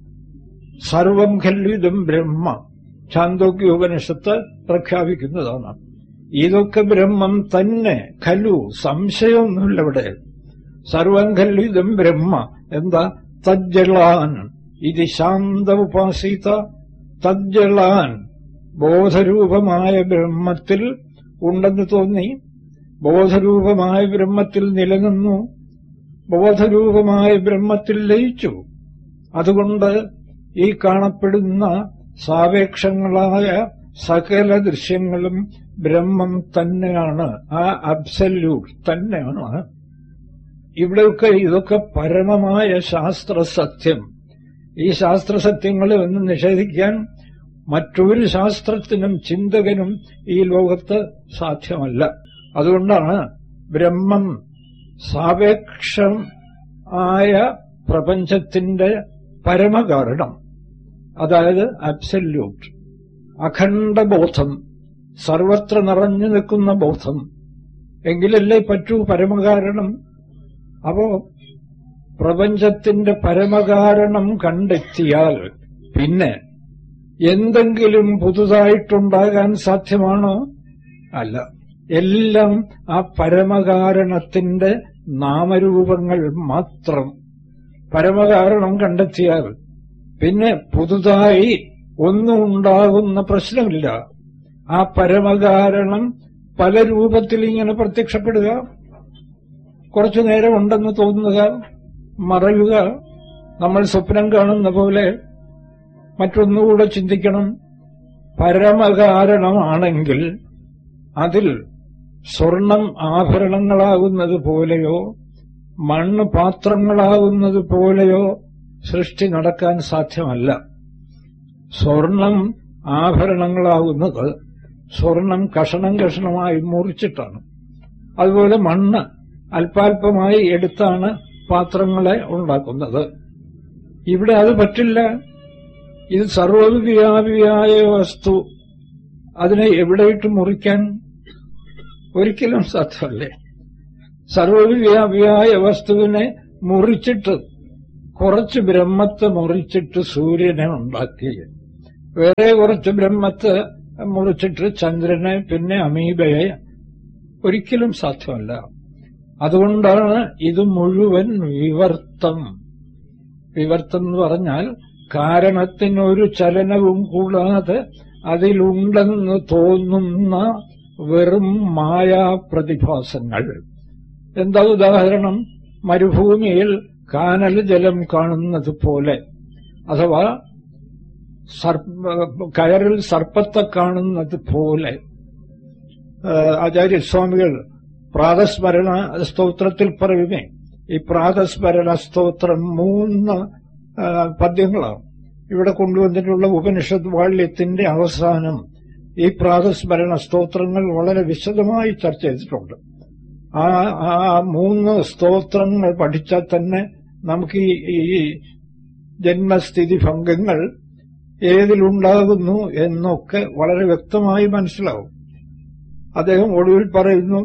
സർവം ഖല്വിതം ബ്രഹ്മ ചാന്തോക്യ ഉപനിഷത്ത് പ്രഖ്യാപിക്കുന്നതാണ് ഇതൊക്കെ ബ്രഹ്മം തന്നെ ഖലു സംശയമൊന്നുമില്ല ഇവിടെ സർവം ഖല്വിതം ബ്രഹ്മ എന്താ തജ്ജളാൻ ഇത് ശാന്ത ഉപാസിത തജ്ജളാൻ ബോധരൂപമായ ബ്രഹ്മത്തിൽ ഉണ്ടെന്ന് തോന്നി ബോധരൂപമായ ബ്രഹ്മത്തിൽ നിലനിന്നു ബോധരൂപമായ ബ്രഹ്മത്തിൽ ലയിച്ചു അതുകൊണ്ട് ഈ കാണപ്പെടുന്ന സാപേക്ഷങ്ങളായ സകല ദൃശ്യങ്ങളും ബ്രഹ്മം തന്നെയാണ് ആ അബ്സല്യൂട്ട് തന്നെയാണ് ഇവിടെയൊക്കെ ഇതൊക്കെ പരമമായ ശാസ്ത്രസത്യം ഈ ശാസ്ത്രസത്യങ്ങളെ ഒന്നും നിഷേധിക്കാൻ മറ്റൊരു ശാസ്ത്രത്തിനും ചിന്തകനും ഈ ലോകത്ത് സാധ്യമല്ല അതുകൊണ്ടാണ് ബ്രഹ്മം സാപേക്ഷം ആയ പ്രപഞ്ചത്തിന്റെ പരമകാരണം അതായത് അബ്സല്യൂട്ട് അഖണ്ഡ ബോധം സർവത്ര നിറഞ്ഞു നിൽക്കുന്ന ബോധം എങ്കിലല്ലേ പറ്റൂ പരമകാരണം അപ്പോ പ്രപഞ്ചത്തിന്റെ പരമകാരണം കണ്ടെത്തിയാൽ പിന്നെ എന്തെങ്കിലും പുതുതായിട്ടുണ്ടാകാൻ സാധ്യമാണോ അല്ല എല്ലാം ആ പരമകാരണത്തിന്റെ നാമരൂപങ്ങൾ മാത്രം പരമകാരണം കണ്ടെത്തിയാൽ പിന്നെ പുതുതായി ഒന്നും ഉണ്ടാകുന്ന പ്രശ്നമില്ല ആ പരമകാരണം പല രൂപത്തിൽ ഇങ്ങനെ പ്രത്യക്ഷപ്പെടുക കുറച്ചു നേരം ഉണ്ടെന്ന് തോന്നുക മറയുക നമ്മൾ സ്വപ്നം കാണുന്ന പോലെ മറ്റൊന്നുകൂടെ ചിന്തിക്കണം പരമകാരണമാണെങ്കിൽ അതിൽ സ്വർണം ആഭരണങ്ങളാകുന്നത് പോലെയോ മണ്ണ് പാത്രങ്ങളാകുന്നത് പോലെയോ സൃഷ്ടി നടക്കാൻ സാധ്യമല്ല സ്വർണം ആഭരണങ്ങളാകുന്നത് സ്വർണം കഷണം കഷണമായി മുറിച്ചിട്ടാണ് അതുപോലെ മണ്ണ് അല്പാൽപമായി എടുത്താണ് പാത്രങ്ങളെ ഉണ്ടാക്കുന്നത് ഇവിടെ അത് പറ്റില്ല ഇത് സർവവ്യാപിയായ വസ്തു അതിനെ എവിടെയിട്ട് മുറിക്കാൻ ഒരിക്കലും സാധ്യമല്ലേ സർവവ്യാപിയായ വസ്തുവിനെ മുറിച്ചിട്ട് കുറച്ച് ബ്രഹ്മത്തെ മുറിച്ചിട്ട് സൂര്യനെ ഉണ്ടാക്കി വേറെ കുറച്ച് ബ്രഹ്മത്തെ മുറിച്ചിട്ട് ചന്ദ്രനെ പിന്നെ അമീബയെ ഒരിക്കലും സാധ്യമല്ല അതുകൊണ്ടാണ് ഇത് മുഴുവൻ വിവർത്തം വിവർത്തം എന്ന് പറഞ്ഞാൽ കാരണത്തിനൊരു ചലനവും കൂടാതെ അതിലുണ്ടെന്ന് തോന്നുന്ന വെറും മായാപ്രതിഭാസങ്ങൾ എന്താ ഉദാഹരണം മരുഭൂമിയിൽ കാനൽ ജലം കാണുന്നത് പോലെ അഥവാ സർപ്പ കയറിൽ സർപ്പത്തെ കാണുന്നത് പോലെ ആചാര്യസ്വാമികൾ പ്രാതസ്മരണ സ്തോത്രത്തിൽ പറയുമേ ഈ പ്രാതസ്മരണ സ്തോത്രം മൂന്ന് പദ്യങ്ങളാണ് ഇവിടെ കൊണ്ടുവന്നിട്ടുള്ള ഉപനിഷത്ത് വാള്യത്തിന്റെ അവസാനം ഈ പ്രാതസ്മരണ സ്തോത്രങ്ങൾ വളരെ വിശദമായി ചർച്ച ചെയ്തിട്ടുണ്ട് ആ ആ മൂന്ന് സ്തോത്രങ്ങൾ പഠിച്ചാൽ തന്നെ നമുക്ക് ഈ ഈ ജന്മസ്ഥിതി ഭംഗങ്ങൾ ഏതിലുണ്ടാകുന്നു എന്നൊക്കെ വളരെ വ്യക്തമായി മനസ്സിലാവും അദ്ദേഹം ഒടുവിൽ പറയുന്നു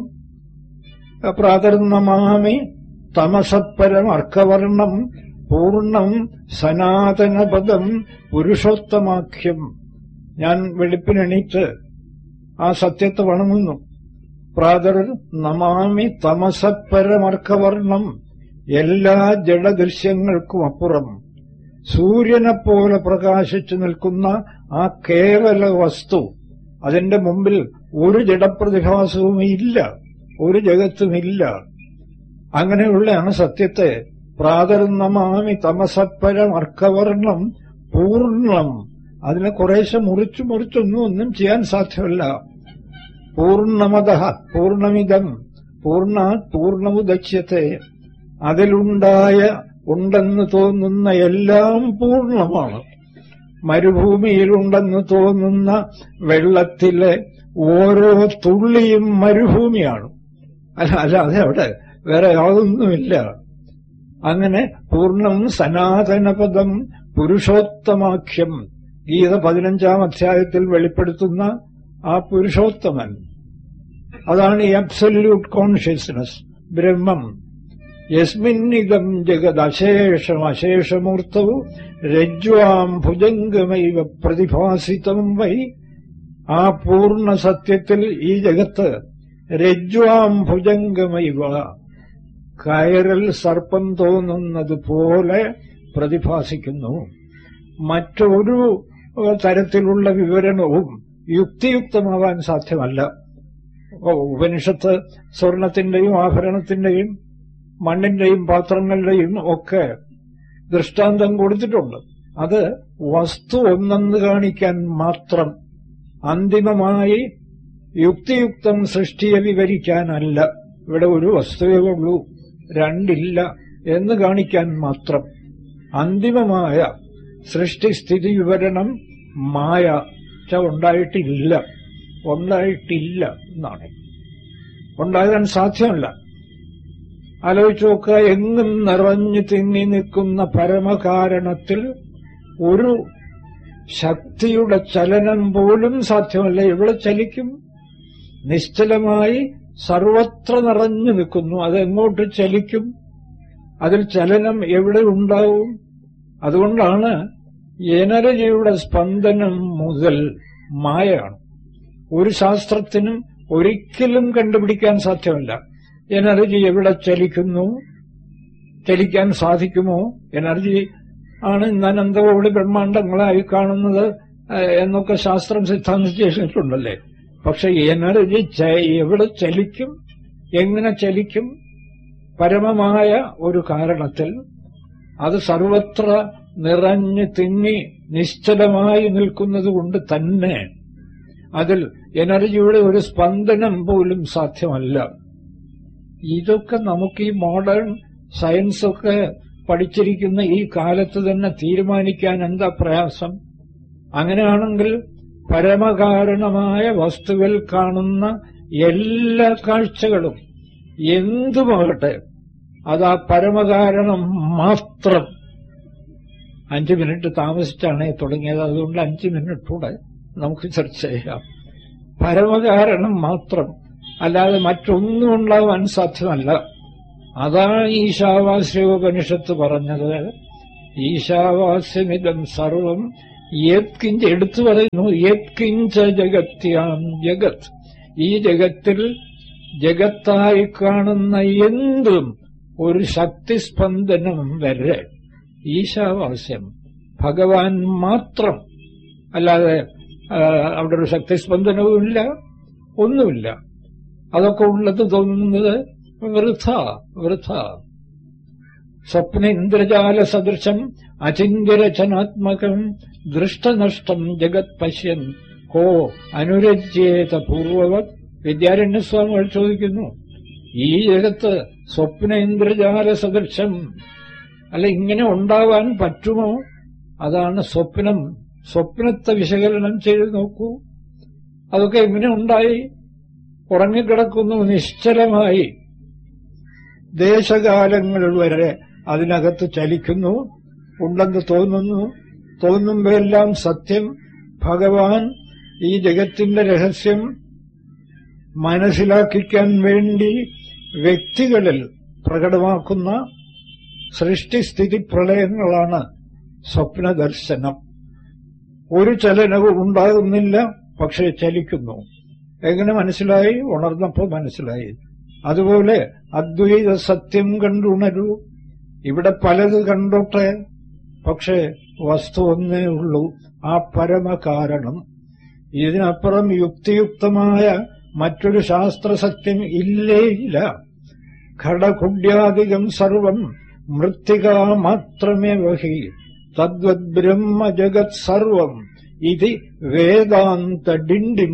പ്രാതർന്നമാമി തമസപ്പരം അർക്കവർണം പൂർണ്ണം സനാതനപദം പുരുഷോത്തമാഖ്യം ഞാൻ വെളുപ്പിനെണീറ്റ് ആ സത്യത്തെ വണങ്ങുന്നു പ്രാതർ നമാമി തമസപ്പരമർക്കവർണം എല്ലാ ജഡദൃശ്യങ്ങൾക്കും അപ്പുറം സൂര്യനെപ്പോലെ പ്രകാശിച്ചു നിൽക്കുന്ന ആ കേവല വസ്തു അതിന്റെ മുമ്പിൽ ഒരു ജഡപ്രതിഭാസവും ഇല്ല ഒരു ജഗത്തുമില്ല അങ്ങനെയുള്ളതാണ് സത്യത്തെ പ്രാതർന്നമാമി തമസപ്പരമർക്കവർണം പൂർണ്ണം അതിനെ കുറേശ്ശെ മുറിച്ചു മുറിച്ചൊന്നും ഒന്നും ചെയ്യാൻ സാധ്യമല്ല പൂർണ്ണമത പൂർണ്ണമിതം പൂർണ്ണ പൂർണ്ണമുദക്ഷ്യത്തെ അതിലുണ്ടായ ഉണ്ടെന്ന് തോന്നുന്ന എല്ലാം പൂർണ്ണമാണ് മരുഭൂമിയിലുണ്ടെന്ന് തോന്നുന്ന വെള്ളത്തിലെ ഓരോ തുള്ളിയും മരുഭൂമിയാണ് അല്ല അല്ലാതെ അവിടെ വേറെ യാതൊന്നുമില്ല അങ്ങനെ പൂർണ്ണം സനാതനപദം പുരുഷോത്തമാഖ്യം ഗീത പതിനഞ്ചാം അധ്യായത്തിൽ വെളിപ്പെടുത്തുന്ന ആ പുരുഷോത്തമൻ അതാണ് ഈ അബ്സല്യൂട്ട് കോൺഷ്യസ്നസ് ബ്രഹ്മം യസ്മിന്നിതം ജഗദശേഷം അശേഷമൂർത്തവും രജ്വാം ഭുജംഗമൈവ പ്രതിഭാസിതം വൈ ആ പൂർണ്ണ സത്യത്തിൽ ഈ ജഗത്ത് രജ്വാം ഭുജംഗമൈവ കയറിൽ സർപ്പം തോന്നുന്നത് പോലെ പ്രതിഭാസിക്കുന്നു മറ്റൊരു തരത്തിലുള്ള വിവരണവും യുക്തിയുക്തമാവാൻ സാധ്യമല്ല ഉപനിഷത്ത് സ്വർണത്തിന്റെയും ആഭരണത്തിന്റെയും മണ്ണിന്റെയും പാത്രങ്ങളുടെയും ഒക്കെ ദൃഷ്ടാന്തം കൊടുത്തിട്ടുണ്ട് അത് വസ്തു ഒന്നെന്ന് കാണിക്കാൻ മാത്രം അന്തിമമായി യുക്തിയുക്തം സൃഷ്ടിയെ വിവരിക്കാനല്ല ഇവിടെ ഒരു വസ്തുവേ ഉള്ളൂ രണ്ടില്ല എന്ന് കാണിക്കാൻ മാത്രം അന്തിമമായ സൃഷ്ടിസ്ഥിതി വിവരണം മായ ഉണ്ടായിട്ടില്ല ഉണ്ടായിട്ടില്ല എന്നാണ് ഉണ്ടാകാൻ സാധ്യമല്ല ആലോചിച്ചു നോക്കുക എങ്ങും നിറഞ്ഞു തിങ്ങി നിൽക്കുന്ന പരമകാരണത്തിൽ ഒരു ശക്തിയുടെ ചലനം പോലും സാധ്യമല്ല ഇവിടെ ചലിക്കും നിശ്ചലമായി സർവത്ര നിറഞ്ഞു നിൽക്കുന്നു അതെങ്ങോട്ട് ചലിക്കും അതിൽ ചലനം എവിടെ ഉണ്ടാവും അതുകൊണ്ടാണ് എനർജിയുടെ സ്പന്ദനം മുതൽ മായയാണ് ഒരു ശാസ്ത്രത്തിനും ഒരിക്കലും കണ്ടുപിടിക്കാൻ സാധ്യമല്ല എനർജി എവിടെ ചലിക്കുന്നു ചലിക്കാൻ സാധിക്കുമോ എനർജി ആണ് ഇന്ന് അനന്തകോടി ബ്രഹ്മാണ്ടങ്ങളായി കാണുന്നത് എന്നൊക്കെ ശാസ്ത്രം സിദ്ധാന്തിച്ചിട്ടുണ്ടല്ലേ പക്ഷെ എനർജി എവിടെ ചലിക്കും എങ്ങനെ ചലിക്കും പരമമായ ഒരു കാരണത്തിൽ അത് സർവത്ര നിറഞ്ഞു തിങ്ങി നിശ്ചലമായി നിൽക്കുന്നത് കൊണ്ട് തന്നെ അതിൽ എനർജിയുടെ ഒരു സ്പന്ദനം പോലും സാധ്യമല്ല ഇതൊക്കെ നമുക്ക് ഈ മോഡേൺ സയൻസൊക്കെ പഠിച്ചിരിക്കുന്ന ഈ കാലത്ത് തന്നെ തീരുമാനിക്കാൻ എന്താ പ്രയാസം അങ്ങനെയാണെങ്കിൽ പരമകാരണമായ വസ്തുവിൽ കാണുന്ന എല്ലാ കാഴ്ചകളും എന്തുമാകട്ടെ അത് ആ പരമകാരണം മാത്രം അഞ്ച് മിനിറ്റ് താമസിച്ചാണ് തുടങ്ങിയത് അതുകൊണ്ട് അഞ്ച് മിനിറ്റ് കൂടെ നമുക്ക് ചർച്ച ചെയ്യാം പരമകാരണം മാത്രം അല്ലാതെ മറ്റൊന്നും ഉണ്ടാവാൻ സാധ്യമല്ല അതാണ് ഈശാവാസ്യോപനിഷത്ത് പറഞ്ഞത് ഈശാവാസ്യമിതം സർവം യത്കിഞ്ച എടുത്തു പറയുന്നു യത്കിഞ്ച ജഗത്യാം ജഗത് ഈ ജഗത്തിൽ ജഗത്തായി കാണുന്ന എന്തും ഒരു ശക്തിസ്പന്ദനം വരെ ഈശാവാസ്യം ഭഗവാൻ മാത്രം അല്ലാതെ ആ, അവിടെ ഒരു ശക്തിസ്പന്ദനവുമില്ല ഒന്നുമില്ല അതൊക്കെ ഉള്ളത് തോന്നുന്നത് വൃഥ വൃഥ സ്വപ്ന ഇന്ദ്രജാല സദൃശം അചിന്യരചനാത്മകം ദൃഷ്ടനഷ്ടം ജഗത് പശ്യൻ കോ അനുരജ്യേത പൂർവവത് വിദ്യാരണ്യസ്വാമികൾ ചോദിക്കുന്നു ഈ ജഗത്ത് സ്വപ്ന ഇന്ദ്രജാല സദൃശം അല്ല ഇങ്ങനെ ഉണ്ടാവാൻ പറ്റുമോ അതാണ് സ്വപ്നം സ്വപ്നത്തെ വിശകലനം ചെയ്ത് നോക്കൂ അതൊക്കെ എങ്ങനെ ഉണ്ടായി ഉറങ്ങിക്കിടക്കുന്നു നിശ്ചലമായി ദേശകാലങ്ങൾ വരെ അതിനകത്ത് ചലിക്കുന്നു ഉണ്ടെന്ന് തോന്നുന്നു തോന്നുമ്പോഴെല്ലാം സത്യം ഭഗവാൻ ഈ ജഗത്തിന്റെ രഹസ്യം മനസ്സിലാക്കിക്കാൻ വേണ്ടി വ്യക്തികളിൽ പ്രകടമാക്കുന്ന സൃഷ്ടിസ്ഥിതി പ്രളയങ്ങളാണ് സ്വപ്നദർശനം ഒരു ചലനവും ഉണ്ടാകുന്നില്ല പക്ഷേ ചലിക്കുന്നു എങ്ങനെ മനസ്സിലായി ഉണർന്നപ്പോ മനസ്സിലായി അതുപോലെ അദ്വൈത സത്യം കണ്ടുണരൂ ഇവിടെ പലത് കണ്ടോട്ടെ പക്ഷേ വസ്തു ഒന്നേ ഉള്ളൂ ആ പരമകാരണം ഇതിനപ്പുറം യുക്തിയുക്തമായ മറ്റൊരു ശാസ്ത്രസത്യം ഇല്ലേ ഇല്ല ഘടകുഡ്യാധികം സർവം മൃത്തിക മാത്രമേ വഹി തദ്വത് ബ്രഹ്മ ജഗത് സർവം ഇത് വേദാന്ത ഡിണ്ടിമ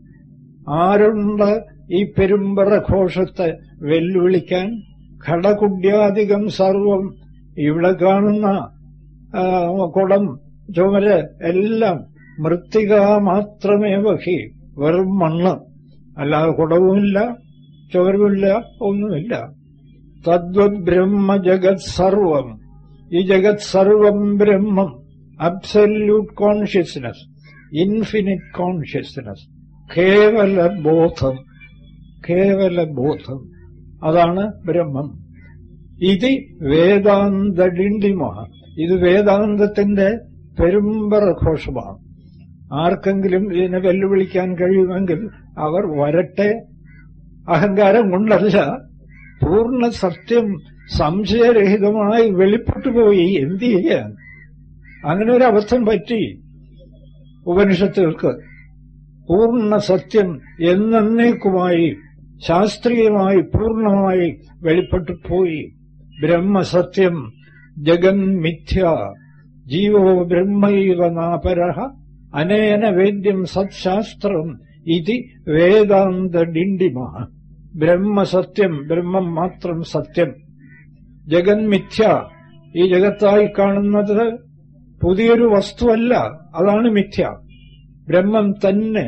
ആരുണ്ട് ഈ പെരുമ്പറ ഘോഷത്തെ വെല്ലുവിളിക്കാൻ ഘടകുഡ്യാധികം സർവം ഇവിടെ കാണുന്ന ആ, കുടം ചുമര് എല്ലാം മൃത്തിക മാത്രമേ വഹി വെറും മണ്ണ് അല്ലാതെ കുടവുമില്ല ചുവരുമില്ല ഒന്നുമില്ല തദ്വത് ബ്രഹ്മ ജഗത് സർവം ഈ ജഗത് സർവം ബ്രഹ്മം അബ്സല്യൂട്ട് കോൺഷ്യസ്നസ് ഇൻഫിനിറ്റ് കോൺഷ്യസ്നസ് കേവല ബോധം കേവല ബോധം അതാണ് ബ്രഹ്മം ഇത് വേദാന്ത ഡിണ്ടിമ ഇത് വേദാന്തത്തിന്റെ പെരുമ്പറ ഘോഷമാണ് ആർക്കെങ്കിലും ഇതിനെ വെല്ലുവിളിക്കാൻ കഴിയുമെങ്കിൽ അവർ വരട്ടെ അഹങ്കാരം കൊണ്ടല്ല പൂർണ്ണ സത്യം സംശയരഹിതമായി വെളിപ്പെട്ടു പോയി എന്ത് ചെയ്യാൻ അങ്ങനെ ഒരു അബദ്ധം പറ്റി ഉപനിഷത്തുകൾക്ക് പൂർണ്ണ സത്യം എന്നേക്കുമായി ശാസ്ത്രീയമായി പൂർണ്ണമായി വെളിപ്പെട്ടു പോയി ബ്രഹ്മസത്യം ജഗൻ മിഥ്യ ജീവോ ബ്രഹ്മൈവ നാപര അനേന വേദ്യം സത്ശാസ്ത്രം ഇത് വേദാന്ത ഡിണ്ടിമ ബ്രഹ്മസത്യം ബ്രഹ്മം മാത്രം സത്യം ജഗൻ മിഥ്യ ഈ ജഗത്തായി കാണുന്നത് പുതിയൊരു വസ്തുവല്ല അതാണ് മിഥ്യ ബ്രഹ്മം തന്നെ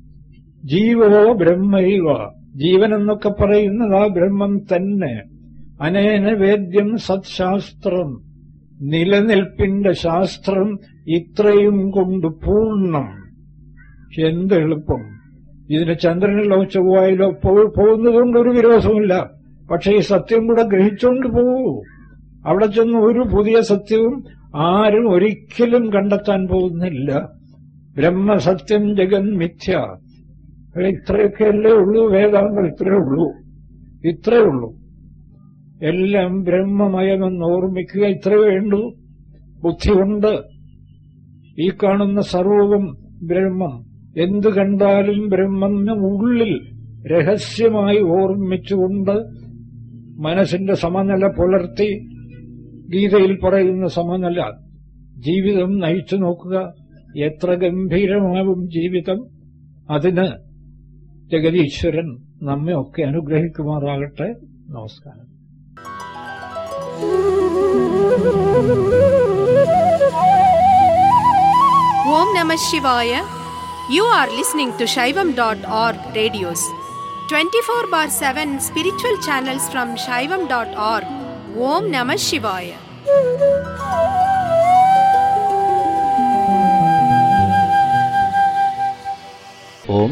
ജീവോ ബ്രഹ്മൈവ ജീവൻ എന്നൊക്കെ പറയുന്നത് ആ ബ്രഹ്മം തന്നെ അനേന വേദ്യം സത്ശാസ്ത്രം നിലനിൽപ്പിന്റെ ശാസ്ത്രം ഇത്രയും കൊണ്ട് പൂർണ്ണം എന്ത് എളുപ്പം ഇതിന് ചന്ദ്രനിലോ ചൊവ്വായിലോ പോ- പോകുന്നതുകൊണ്ട് ഒരു വിരോധമില്ല പക്ഷെ ഈ സത്യം കൂടെ ഗ്രഹിച്ചുകൊണ്ട് പോകൂ അവിടെ ചെന്ന് ഒരു പുതിയ സത്യവും ആരും ഒരിക്കലും കണ്ടെത്താൻ പോകുന്നില്ല ബ്രഹ്മസത്യം ജഗൻ മിഥ്യ ഇത്രയൊക്കെയല്ലേ ഉള്ളൂ വേദാന്തം ഇത്രയേ ഉള്ളൂ ഇത്രയേ ഉള്ളൂ എല്ലാം ബ്രഹ്മമയമെന്ന് ഓർമ്മിക്കുക ഇത്രയേ വേണ്ടൂ ബുദ്ധി കൊണ്ട് ഈ കാണുന്ന സർവവും ബ്രഹ്മം എന്തു കണ്ടാലും ബ്രഹ്മന് ഉള്ളിൽ രഹസ്യമായി ഓർമ്മിച്ചുകൊണ്ട് മനസ്സിന്റെ സമനില പുലർത്തി ഗീതയിൽ പറയുന്ന സമനില ജീവിതം നയിച്ചു നോക്കുക എത്ര ഗംഭീരമാവും ജീവിതം അതിന് ജഗതീശ്വരൻ നമ്മെ ഒക്കെ അനുഗ്രഹിക്കുമാറാകട്ടെ നമസ്കാരം Om Namah Shivaya. You are listening to Shaivam.org radios. 24 bar 7 spiritual channels from Shaivam.org. Om Namah Shivaya.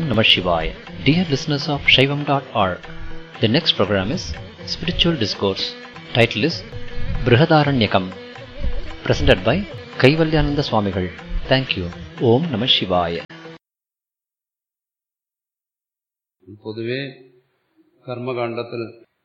Namah Shivaya. Dear listeners of Shaivam.org, the next program is Spiritual Discourse. Title is Brihadaranyakam. Presented by Kaivalyananda Swamigal. Thank you. Om Namah Shivaya. പൊതുവെ കർമ്മകാണ്ഡത്തിൽ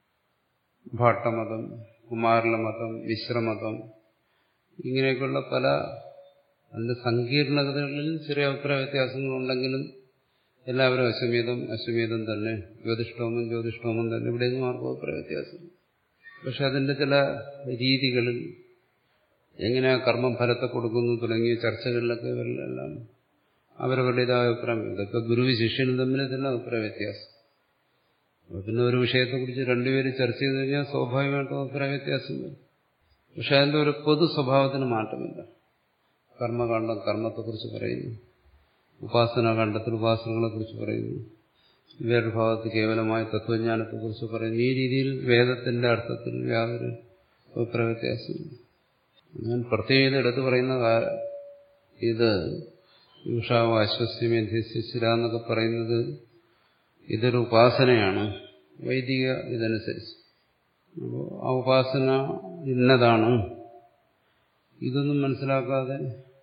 ഭാട്ടമതം കുമാരലമതം മിശ്രമതം ഇങ്ങനെയൊക്കെയുള്ള പല അതിന്റെ സങ്കീർണതകളിൽ ചെറിയ അഭിപ്രായ വ്യത്യാസങ്ങളുണ്ടെങ്കിലും എല്ലാവരും അശ്വമേധം അശ്വമേധം തന്നെ ജ്യോതിഷ്ഠോമം ജ്യോതിഷ്ഠോമം തന്നെ ഇവിടെയൊന്നും ആർക്കും അഭിപ്രായ വ്യത്യാസം പക്ഷെ അതിന്റെ ചില രീതികളിൽ എങ്ങനെ കർമ്മം ഫലത്തെ കൊടുക്കുന്നു തുടങ്ങിയ ചർച്ചകളിലൊക്കെ ഇവരിലെല്ലാം അവരവരുടേതായ അഭിപ്രായം ഇതൊക്കെ ഗുരുവും ശിഷ്യനും തമ്മിൽ തന്നെ അഭിപ്രായ വ്യത്യാസം അപ്പൊ പിന്നെ ഒരു വിഷയത്തെക്കുറിച്ച് രണ്ടുപേരും ചർച്ച ചെയ്ത് കഴിഞ്ഞാൽ സ്വാഭാവികമായിട്ടും അഭിപ്രായ വ്യത്യാസം വരും പക്ഷെ അതിന്റെ ഒരു പൊതു സ്വഭാവത്തിന് മാറ്റമില്ല കർമ്മകാണ്ഡം കർമ്മത്തെക്കുറിച്ച് പറയുന്നു ഉപാസനാകാണ്ഡത്തിൽ ഉപാസനകളെക്കുറിച്ച് പറയുന്നു വേറൊരു ഭാഗത്ത് കേവലമായ തത്വജ്ഞാനത്തെക്കുറിച്ച് പറയുന്നു ഈ രീതിയിൽ വേദത്തിന്റെ അർത്ഥത്തിൽ യാതൊരു അഭിപ്രായ വ്യത്യാസമില്ല ഞാൻ പ്രത്യേകം എടുത്തു പറയുന്ന കാ- ഇത് യുഷാവ് അശ്വസ്യമധ്യസ്ഥിര എന്നൊക്കെ പറയുന്നത് ഇതൊരു ഉപാസനയാണ് വൈദിക ഇതനുസരിച്ച് അപ്പോൾ ആ ഉപാസന ഇന്നതാണ് ഇതൊന്നും മനസ്സിലാക്കാതെ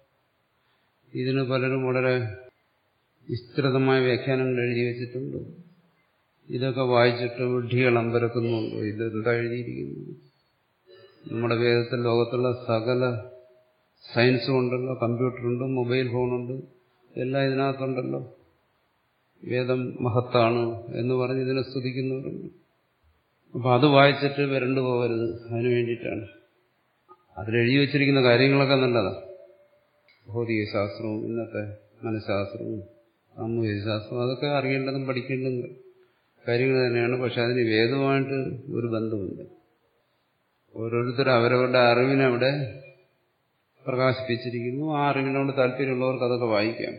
ഇതിന് പലരും വളരെ വിസ്തൃതമായ വ്യാഖ്യാനങ്ങൾ എഴുതി വെച്ചിട്ടുണ്ട് ഇതൊക്കെ വായിച്ചിട്ട് വിഡ്ഢികൾ അമ്പരക്കുന്നുണ്ട് ഇതെന്താ എഴുതിയിരിക്കുന്നത് നമ്മുടെ വേദത്തിൽ ലോകത്തുള്ള സകല സയൻസും ഉണ്ടല്ലോ കമ്പ്യൂട്ടറുണ്ട് മൊബൈൽ ഫോണുണ്ട് എല്ലാം ഇതിനകത്തുണ്ടല്ലോ വേദം മഹത്താണ് എന്ന് പറഞ്ഞ് ഇതിനെ സ്തുതിക്കുന്നവരുണ്ട് അപ്പൊ അത് വായിച്ചിട്ട് വരണ്ടു പോകരുത് അതിനു വേണ്ടിയിട്ടാണ് അതിലെഴുതി വെച്ചിരിക്കുന്ന കാര്യങ്ങളൊക്കെ നല്ലതാണ് ഭൗതിക ശാസ്ത്രവും ഇന്നത്തെ മനഃശാസ്ത്രവും സാമൂഹിക ശാസ്ത്രവും അതൊക്കെ അറിയേണ്ടതും പഠിക്കേണ്ടതും കാര്യങ്ങൾ തന്നെയാണ് പക്ഷെ അതിന് വേദവുമായിട്ട് ഒരു ബന്ധമുണ്ട് ഓരോരുത്തരും അവരവരുടെ അറിവിനെ അവിടെ പ്രകാശിപ്പിച്ചിരിക്കുന്നു ആ അറിവിനോട് താല്പര്യമുള്ളവർക്ക് അതൊക്കെ വായിക്കാം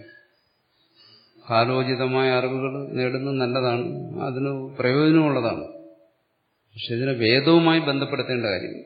കാലോചിതമായ അറിവുകൾ നേടുന്നത് നല്ലതാണ് അതിന് പ്രയോജനമുള്ളതാണ് പക്ഷെ ഇതിനെ വേദവുമായി ബന്ധപ്പെടുത്തേണ്ട കാര്യമില്ല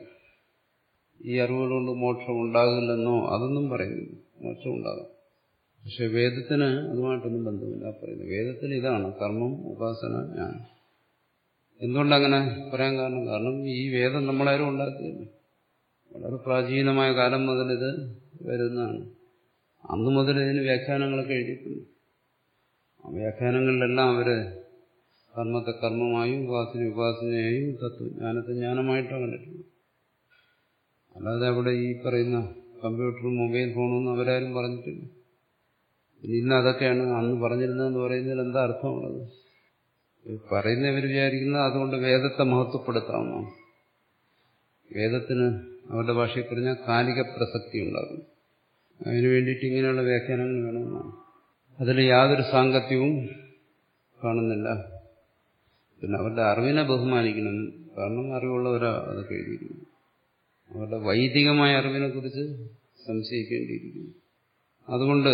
ഈ അറിവുകൾ കൊണ്ട് മോക്ഷം ഉണ്ടാകില്ലെന്നോ അതൊന്നും പറയുന്നില്ല മോക്ഷം ഉണ്ടാകും പക്ഷെ വേദത്തിന് അതുമായിട്ടൊന്നും ബന്ധമില്ല പറയുന്നത് വേദത്തിന് ഇതാണ് കർമ്മം ഉപാസന ജ്ഞാനം എന്തുകൊണ്ടങ്ങനെ പറയാൻ കാരണം കാരണം ഈ വേദം നമ്മളാരും ഉണ്ടാക്കിയില്ല വളരെ പ്രാചീനമായ കാലം മുതൽ ഇത് വരുന്നതാണ് അന്നു മുതൽ ഇതിന് വ്യാഖ്യാനങ്ങളൊക്കെ എഴുതിയിട്ടുണ്ട് ആ വ്യാഖ്യാനങ്ങളിലെല്ലാം അവര് കർമ്മത്തെ കർമ്മമായും ഉപാസന ഉപാസനയായും തത്വജ്ഞാനത്തെ ജ്ഞാനമായിട്ടും കണ്ടിട്ടുണ്ട് അല്ലാതെ അവിടെ ഈ പറയുന്ന കമ്പ്യൂട്ടറും മൊബൈൽ ഫോണൊന്നും അവരാരും പറഞ്ഞിട്ടില്ല പിന്നെ ഇന്ന് അതൊക്കെയാണ് അന്ന് പറഞ്ഞിരുന്നതെന്ന് പറയുന്നതിൽ എന്താ അർത്ഥമുള്ളത് ഈ പറയുന്നവർ വിചാരിക്കുന്നത് അതുകൊണ്ട് വേദത്തെ മഹത്വപ്പെടുത്താമെന്നാണ് വേദത്തിന് അവരുടെ ഭാഷയിൽ പറഞ്ഞാൽ കാലിക പ്രസക്തി ഉണ്ടാകും അതിനു വേണ്ടിയിട്ട് ഇങ്ങനെയുള്ള വ്യാഖ്യാനങ്ങൾ വേണമെന്നാണ് അതിൽ യാതൊരു സാങ്കത്യവും കാണുന്നില്ല പിന്നെ അവരുടെ അറിവിനെ ബഹുമാനിക്കണം കാരണം അറിവുള്ളവരാ അതൊക്കെ എഴുതിയിരിക്കുന്നു അവരുടെ വൈദികമായ അറിവിനെ കുറിച്ച് സംശയിക്കേണ്ടിയിരിക്കുന്നു അതുകൊണ്ട്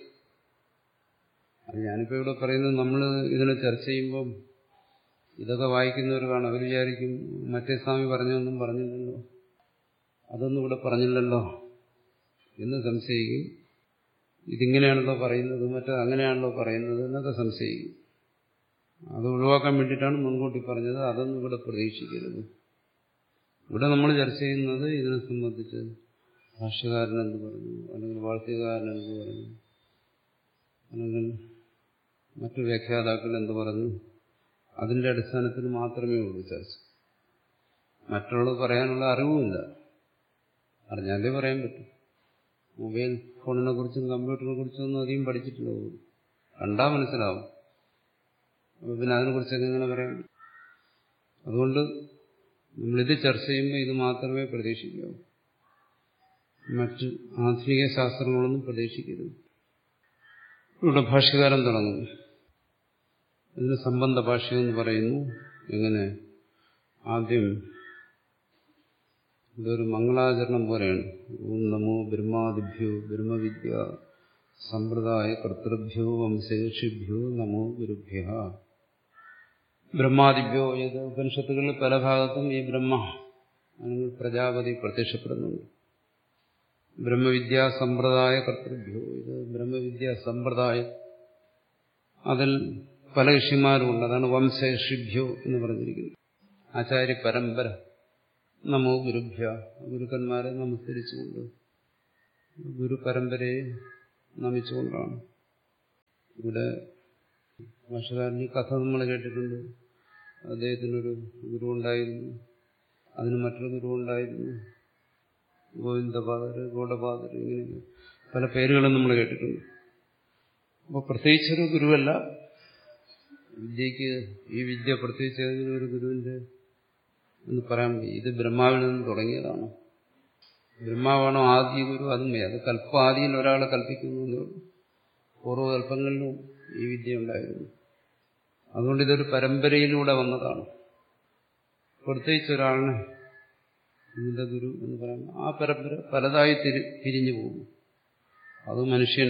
അത് ഞാനിപ്പോൾ ഇവിടെ പറയുന്നത് നമ്മൾ ഇതിനെ ചർച്ച ചെയ്യുമ്പം ഇതൊക്കെ വായിക്കുന്നവർ കാണും അവർ വിചാരിക്കും മറ്റേ സ്വാമി പറഞ്ഞൊന്നും പറഞ്ഞില്ലല്ലോ അതൊന്നും ഇവിടെ പറഞ്ഞില്ലല്ലോ എന്ന് സംശയിക്കും ഇതിങ്ങനെയാണല്ലോ പറയുന്നത് മറ്റേ അങ്ങനെയാണല്ലോ പറയുന്നത് എന്നൊക്കെ സംശയിക്കും അത് ഒഴിവാക്കാൻ വേണ്ടിയിട്ടാണ് മുൻകൂട്ടി പറഞ്ഞത് അതൊന്നും ഇവിടെ പ്രതീക്ഷിക്കരുത് ഇവിടെ നമ്മൾ ചർച്ച ചെയ്യുന്നത് ഇതിനെ സംബന്ധിച്ച് ഭാഷ്യകാരൻ എന്ത് പറഞ്ഞു അല്ലെങ്കിൽ വാഴ്ത്തികാരൻ എന്ത് പറഞ്ഞു അല്ലെങ്കിൽ മറ്റു വ്യാഖ്യാതാക്കൾ എന്ത് പറഞ്ഞു അതിന്റെ അടിസ്ഥാനത്തിൽ മാത്രമേ ഉള്ളൂ ചർച്ച മറ്റുള്ളത് പറയാനുള്ള അറിവുമില്ല അറിഞ്ഞാലേ പറയാൻ പറ്റും മൊബൈൽ ഫോണിനെ കുറിച്ചും കമ്പ്യൂട്ടറിനെ കുറിച്ചും ഒന്നും അധികം പഠിച്ചിട്ടില്ല പോലും കണ്ടാൽ മനസ്സിലാവും അപ്പൊ പിന്നെ അതിനെക്കുറിച്ചൊക്കെ ഇങ്ങനെ പറയാം അതുകൊണ്ട് നമ്മളിത് ചർച്ച ചെയ്യുമ്പോൾ ഇത് മാത്രമേ പ്രതീക്ഷിക്കാവൂ മറ്റ് ആധുനിക ശാസ്ത്രങ്ങളൊന്നും പ്രതീക്ഷിക്കരുത് ഇവിടെ ഭാഷ്യകാരൻ തുടങ്ങുന്നു ഇതിന് സംബന്ധ ഭാഷ്യം എന്ന് പറയുന്നു എങ്ങനെ ആദ്യം ഇതൊരു മംഗളാചരണം പോലെയാണ് ഓം നമോ ബ്രഹ്മാദിഭ്യോ ബ്രഹ്മവിദ്യ സമ്പ്രദായ കർത്തൃഭ്യോ വംശേഷിഭ്യോ നമോ ഗുരുഭ്യ ബ്രഹ്മാദിഭ്യോ ഏത് ഉപനിഷത്തുകളിൽ പല ഭാഗത്തും ഈ ബ്രഹ്മ അല്ലെങ്കിൽ പ്രജാപതി പ്രത്യക്ഷപ്പെടുന്നുണ്ട് ബ്രഹ്മവിദ്യാ സമ്പ്രദായ കർത്തൃഭ്യോ ഇത് ബ്രഹ്മവിദ്യാ സമ്പ്രദായം അതിൽ പല ഋഷിമാരുമുണ്ട് അതാണ് വംശഷിഭ്യോ എന്ന് പറഞ്ഞിരിക്കുന്നത് ആചാര്യ പരമ്പര നമോ ഗുരുഭ്യ ഗുരുക്കന്മാരെ നമസ്കരിച്ചുകൊണ്ട് ഗുരു പരമ്പരയെ നമിച്ചുകൊണ്ടാണ് ഇവിടെ ഭാഷകാരൻ ഈ കഥ നമ്മൾ കേട്ടിട്ടുണ്ട് അദ്ദേഹത്തിനൊരു ഗുരു ഉണ്ടായിരുന്നു അതിന് മറ്റൊരു ഗുരു ഉണ്ടായിരുന്നു ഗോവിന്ദപാദർ ഗോഡപാദർ ഇങ്ങനെ പല പേരുകളും നമ്മൾ കേട്ടിട്ടുണ്ട് അപ്പോൾ പ്രത്യേകിച്ചൊരു ഗുരുവല്ല വിദ്യക്ക് ഈ വിദ്യ പ്രത്യേകിച്ച് ഏതെങ്കിലും ഒരു ഗുരുവിന്റെ എന്ന് പറയാൻ വയ്യ ഇത് ബ്രഹ്മാവിൽ നിന്ന് തുടങ്ങിയതാണ് ബ്രഹ്മാവാണോ ആദ്യ ഗുരു അതും വയ്യ അത് കൽപ്പാദിയിൽ ഒരാളെ കൽപ്പിക്കുന്നു പൂർവ്വകൽപ്പങ്ങളിലും ഈ വിദ്യ ഉണ്ടായിരുന്നു അതുകൊണ്ട് ഇതൊരു പരമ്പരയിലൂടെ വന്നതാണ് പ്രത്യേകിച്ച് ഒരാളിനെ ഇതിന്റെ ഗുരു എന്ന് പറയുന്നത് ആ പരമ്പര പലതായി തിരി പിരിഞ്ഞു പോകും അത് മനുഷ്യൻ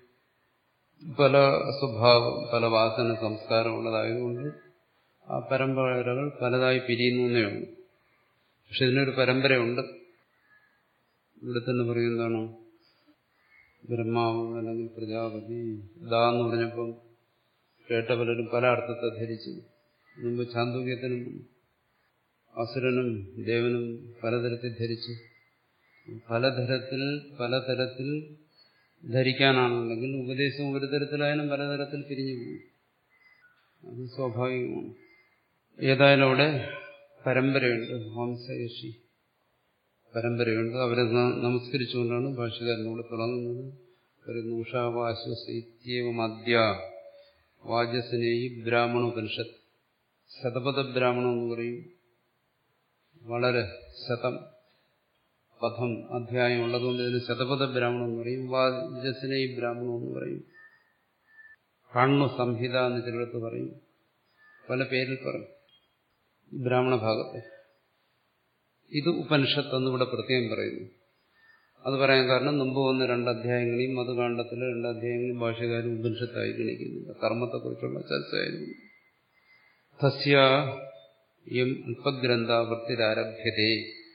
പല സ്വഭാവം പല വാസന സംസ്കാരം ഉള്ളതായതുകൊണ്ട് ആ പരമ്പരകൾ പലതായി പിരിയുന്നു എന്നേ ഉള്ളൂ പക്ഷെ ഇതിനൊരു പരമ്പരയുണ്ട് ഇവിടെ തന്നെ പറയുന്നതാണ് ബ്രഹ്മാവ് അല്ലെങ്കിൽ പ്രജാപതി ദാ എന്ന് പറഞ്ഞപ്പം കേട്ട പലരും പല അർത്ഥത്തെ ധരിച്ചു മുമ്പ് ചാന്തോക്യത്തിനും അസുരനും ദേവനും പലതരത്തിൽ ധരിച്ചു പലതരത്തിൽ പലതരത്തിൽ ധരിക്കാനാണുണ്ടെങ്കിൽ ഉപദേശം ഒരു തരത്തിലായാലും പലതരത്തിൽ പിരിഞ്ഞു പോകും അത് സ്വാഭാവികമാണ് ഏതായാലും അവിടെ പരമ്പരയുണ്ട് വംശയഷി പരമ്പരയുണ്ട് അവരെ നമസ്കരിച്ചുകൊണ്ടാണ് ഭാഷകാരനോട് തുടങ്ങുന്നത് ഒരു നൂഷാവാശ്വസൈത്യവം അദ്യ വാചസ്നേഹി ബ്രാഹ്മണോപനിഷത്ത് ശതപഥ ബ്രാഹ്മണം എന്ന് പറയും വളരെ ശതം പഥം അധ്യായം ഉള്ളതുകൊണ്ട് ഇതിന് ശതപഥ ബ്രാഹ്മണം എന്ന് പറയും വാചസ്നേഹി ബ്രാഹ്മണം എന്ന് പറയും കണ്ണു സംഹിത എന്ന് ചിലടത്ത് പറയും പല പേരിൽ പറയും ബ്രാഹ്മണ ഭാഗത്തെ ഇത് ഉപനിഷത്ത് എന്നിവിടെ പ്രത്യേകം പറയുന്നു അത് പറയാൻ കാരണം മുമ്പ് വന്ന രണ്ട് അധ്യായങ്ങളെയും മധുകാണ്ഡത്തിലെ രണ്ട് അധ്യായങ്ങളെയും ഭാഷകാരും ഉപനിഷത്തായി ഗണിക്കുന്നില്ല കർമ്മത്തെക്കുറിച്ചുള്ള ചർച്ചയായിരുന്നു തസ്യ എം അല്പഗ്രന്ഥാവൃത്തിരാരഭ്യതേ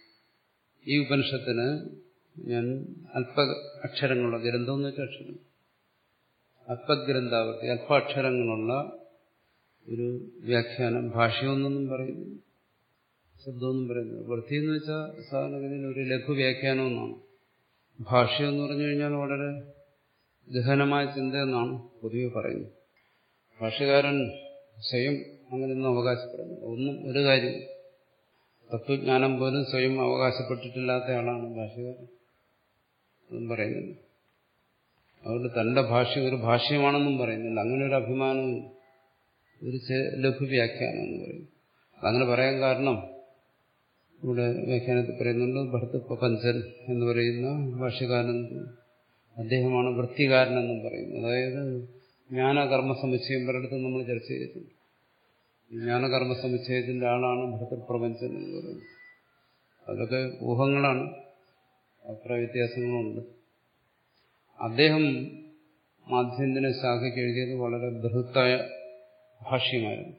ഈ ഉപനിഷത്തിന് ഞാൻ അല്പ അക്ഷരങ്ങളുള്ള ഗ്രന്ഥം എന്ന് വെച്ചാൽ അക്ഷരം അല്പഗ്രന്ഥാവൃത്തി അല്പാക്ഷരങ്ങളുള്ള ഒരു വ്യാഖ്യാനം ഭാഷയൊന്നും പറയുന്നു ശബ്ദമൊന്നും പറയുന്നത് വൃത്തി എന്ന് വെച്ചാൽ സാധാരണഗതിയിൽ ഒരു ലഘു വ്യാഖ്യാനം എന്നാണ് ഭാഷ്യം എന്ന് പറഞ്ഞു കഴിഞ്ഞാൽ വളരെ ഗഹനമായ ചിന്ത എന്നാണ് പൊതുവെ പറയുന്നത് ഭാഷകാരൻ സ്വയം അങ്ങനെയൊന്നും അവകാശപ്പെടുന്നു ഒന്നും ഒരു കാര്യം തത്വജ്ഞാനം പോലും സ്വയം അവകാശപ്പെട്ടിട്ടില്ലാത്ത ആളാണ് ഭാഷകാരൻ അതും പറയുന്നില്ല അതുകൊണ്ട് തന്റെ ഭാഷ്യം ഒരു ഭാഷ്യമാണെന്നും പറയുന്നില്ല അങ്ങനെ ഒരു അഭിമാനവും ഒരു ലഘു വ്യാഖ്യാനം എന്ന് പറയും അങ്ങനെ പറയാൻ കാരണം ഇവിടെ വ്യാഖ്യാനത്തിൽ പറയുന്നുണ്ട് ഭർത്തൃപ്രപഞ്ചൻ എന്ന് പറയുന്ന ഭാഷ്യകാരൻ അദ്ദേഹമാണ് വൃത്തികാരനെന്നും പറയുന്നു അതായത് ജ്ഞാനകർമ്മ സമുച്ചയം പലയിടത്തും നമ്മൾ ചർച്ച ചെയ്തിട്ടുണ്ട് ജ്ഞാനകർമ്മ സമുച്ചയത്തിന്റെ ആളാണ് ഭർത്തൃപ്രപഞ്ചൻ എന്ന് പറയുന്നത് അതൊക്കെ ഊഹങ്ങളാണ് അഭിപ്രായ വ്യത്യാസങ്ങളുണ്ട് അദ്ദേഹം മാധ്യന്തിന ശാഖയ്ക്ക് എഴുതിയത് വളരെ ബൃഹത്തായ ഭാഷ്യമായിരുന്നു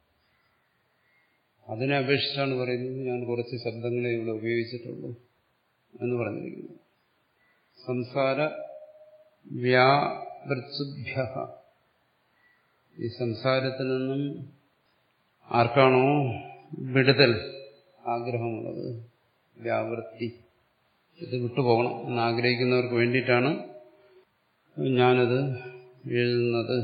അതിനെ അപേക്ഷിച്ചാണ് പറയുന്നത് ഞാൻ കുറച്ച് ശബ്ദങ്ങളെ ഇവിടെ ഉപയോഗിച്ചിട്ടുള്ളൂ എന്ന് പറഞ്ഞിരിക്കുന്നു സംസാര വ്യാവൃത്സുഭ്യ ഈ സംസാരത്തിൽ നിന്നും ആർക്കാണോ വിടുതൽ ആഗ്രഹമുള്ളത് വ്യാവൃത്തി ഇത് വിട്ടുപോകണം എന്ന് ആഗ്രഹിക്കുന്നവർക്ക് വേണ്ടിയിട്ടാണ് ഞാനത് എഴുതുന്നത്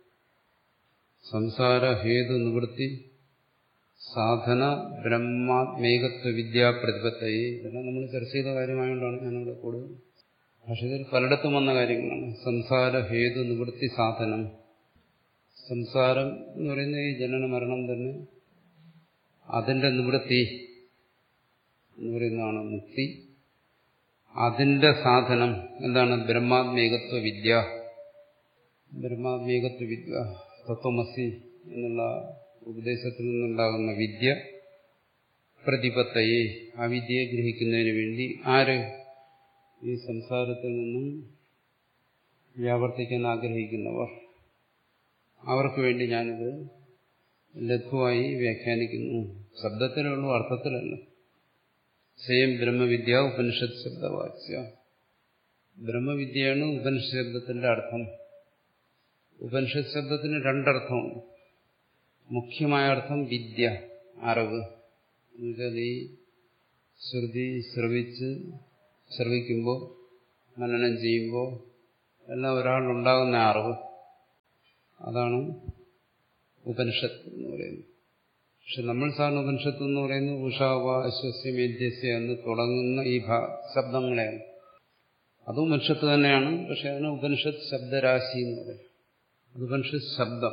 സംസാര ഹേതു നിവൃത്തി സാധന ബ്രഹ്മാത്മേകത്വ വിദ്യാപ്രതിപത്തയെ ഇതെല്ലാം നമ്മൾ ചർച്ച ചെയ്ത കാര്യമായതുകൊണ്ടാണ് ഞാനിവിടെ കൂടുതൽ ഭാഷയിൽ പലയിടത്തും വന്ന കാര്യങ്ങളാണ് സംസാര ഹേതു നിവൃത്തി സാധനം സംസാരം എന്ന് പറയുന്ന ഈ ജനന മരണം തന്നെ അതിന്റെ നിവൃത്തി എന്ന് പറയുന്നതാണ് മുക്തി അതിന്റെ സാധനം എന്താണ് ബ്രഹ്മാത്മേകത്വ വിദ്യ ബ്രഹ്മാത്മേകത്വ വിദ്യ തത്വമസി എന്നുള്ള ഉപദേശത്തിൽ നിന്നുണ്ടാകുന്ന വിദ്യ പ്രതിപത്തയെ ആ വിദ്യയെ ഗ്രഹിക്കുന്നതിന് വേണ്ടി ആര് ഈ സംസാരത്തിൽ നിന്നും വ്യാവർത്തിക്കാൻ ആഗ്രഹിക്കുന്നവർ അവർക്ക് വേണ്ടി ഞാനിത് ലഘുവായി വ്യാഖ്യാനിക്കുന്നു ശബ്ദത്തിലുള്ള അർത്ഥത്തിലല്ല സ്വയം ബ്രഹ്മവിദ്യ ഉപനിഷത്ത് ശബ്ദവാച്യ ബ്രഹ്മവിദ്യയാണ് ഉപനിഷത്ത് ശബ്ദത്തിന്റെ അർത്ഥം ഉപനിഷത്ത് ശബ്ദത്തിന് രണ്ടർത്ഥമുണ്ട് മുഖ്യമായ അർത്ഥം വിദ്യ അറിവ് എന്നുവെച്ചാൽ ഈ ശ്രുതി ശ്രവിച്ച് ശ്രവിക്കുമ്പോൾ മനനം ചെയ്യുമ്പോൾ എല്ലാം ഒരാളിലുണ്ടാകുന്ന അറിവ് അതാണ് ഉപനിഷത്ത് എന്ന് പറയുന്നത് പക്ഷെ നമ്മൾ സാറിന് ഉപനിഷത്ത് എന്ന് പറയുന്നത് ഉഷാവ അശ്വസ്യ മേധ്യസ്യ എന്ന് തുടങ്ങുന്ന ഈ ഭാ ശബ്ദങ്ങളെയാണ് അതും ഉപനിഷത്ത് തന്നെയാണ് പക്ഷെ അതിന് ഉപനിഷത്ത് ശബ്ദരാശി എന്ന് പറയും അത് ഉപനിഷത്ത് ശബ്ദം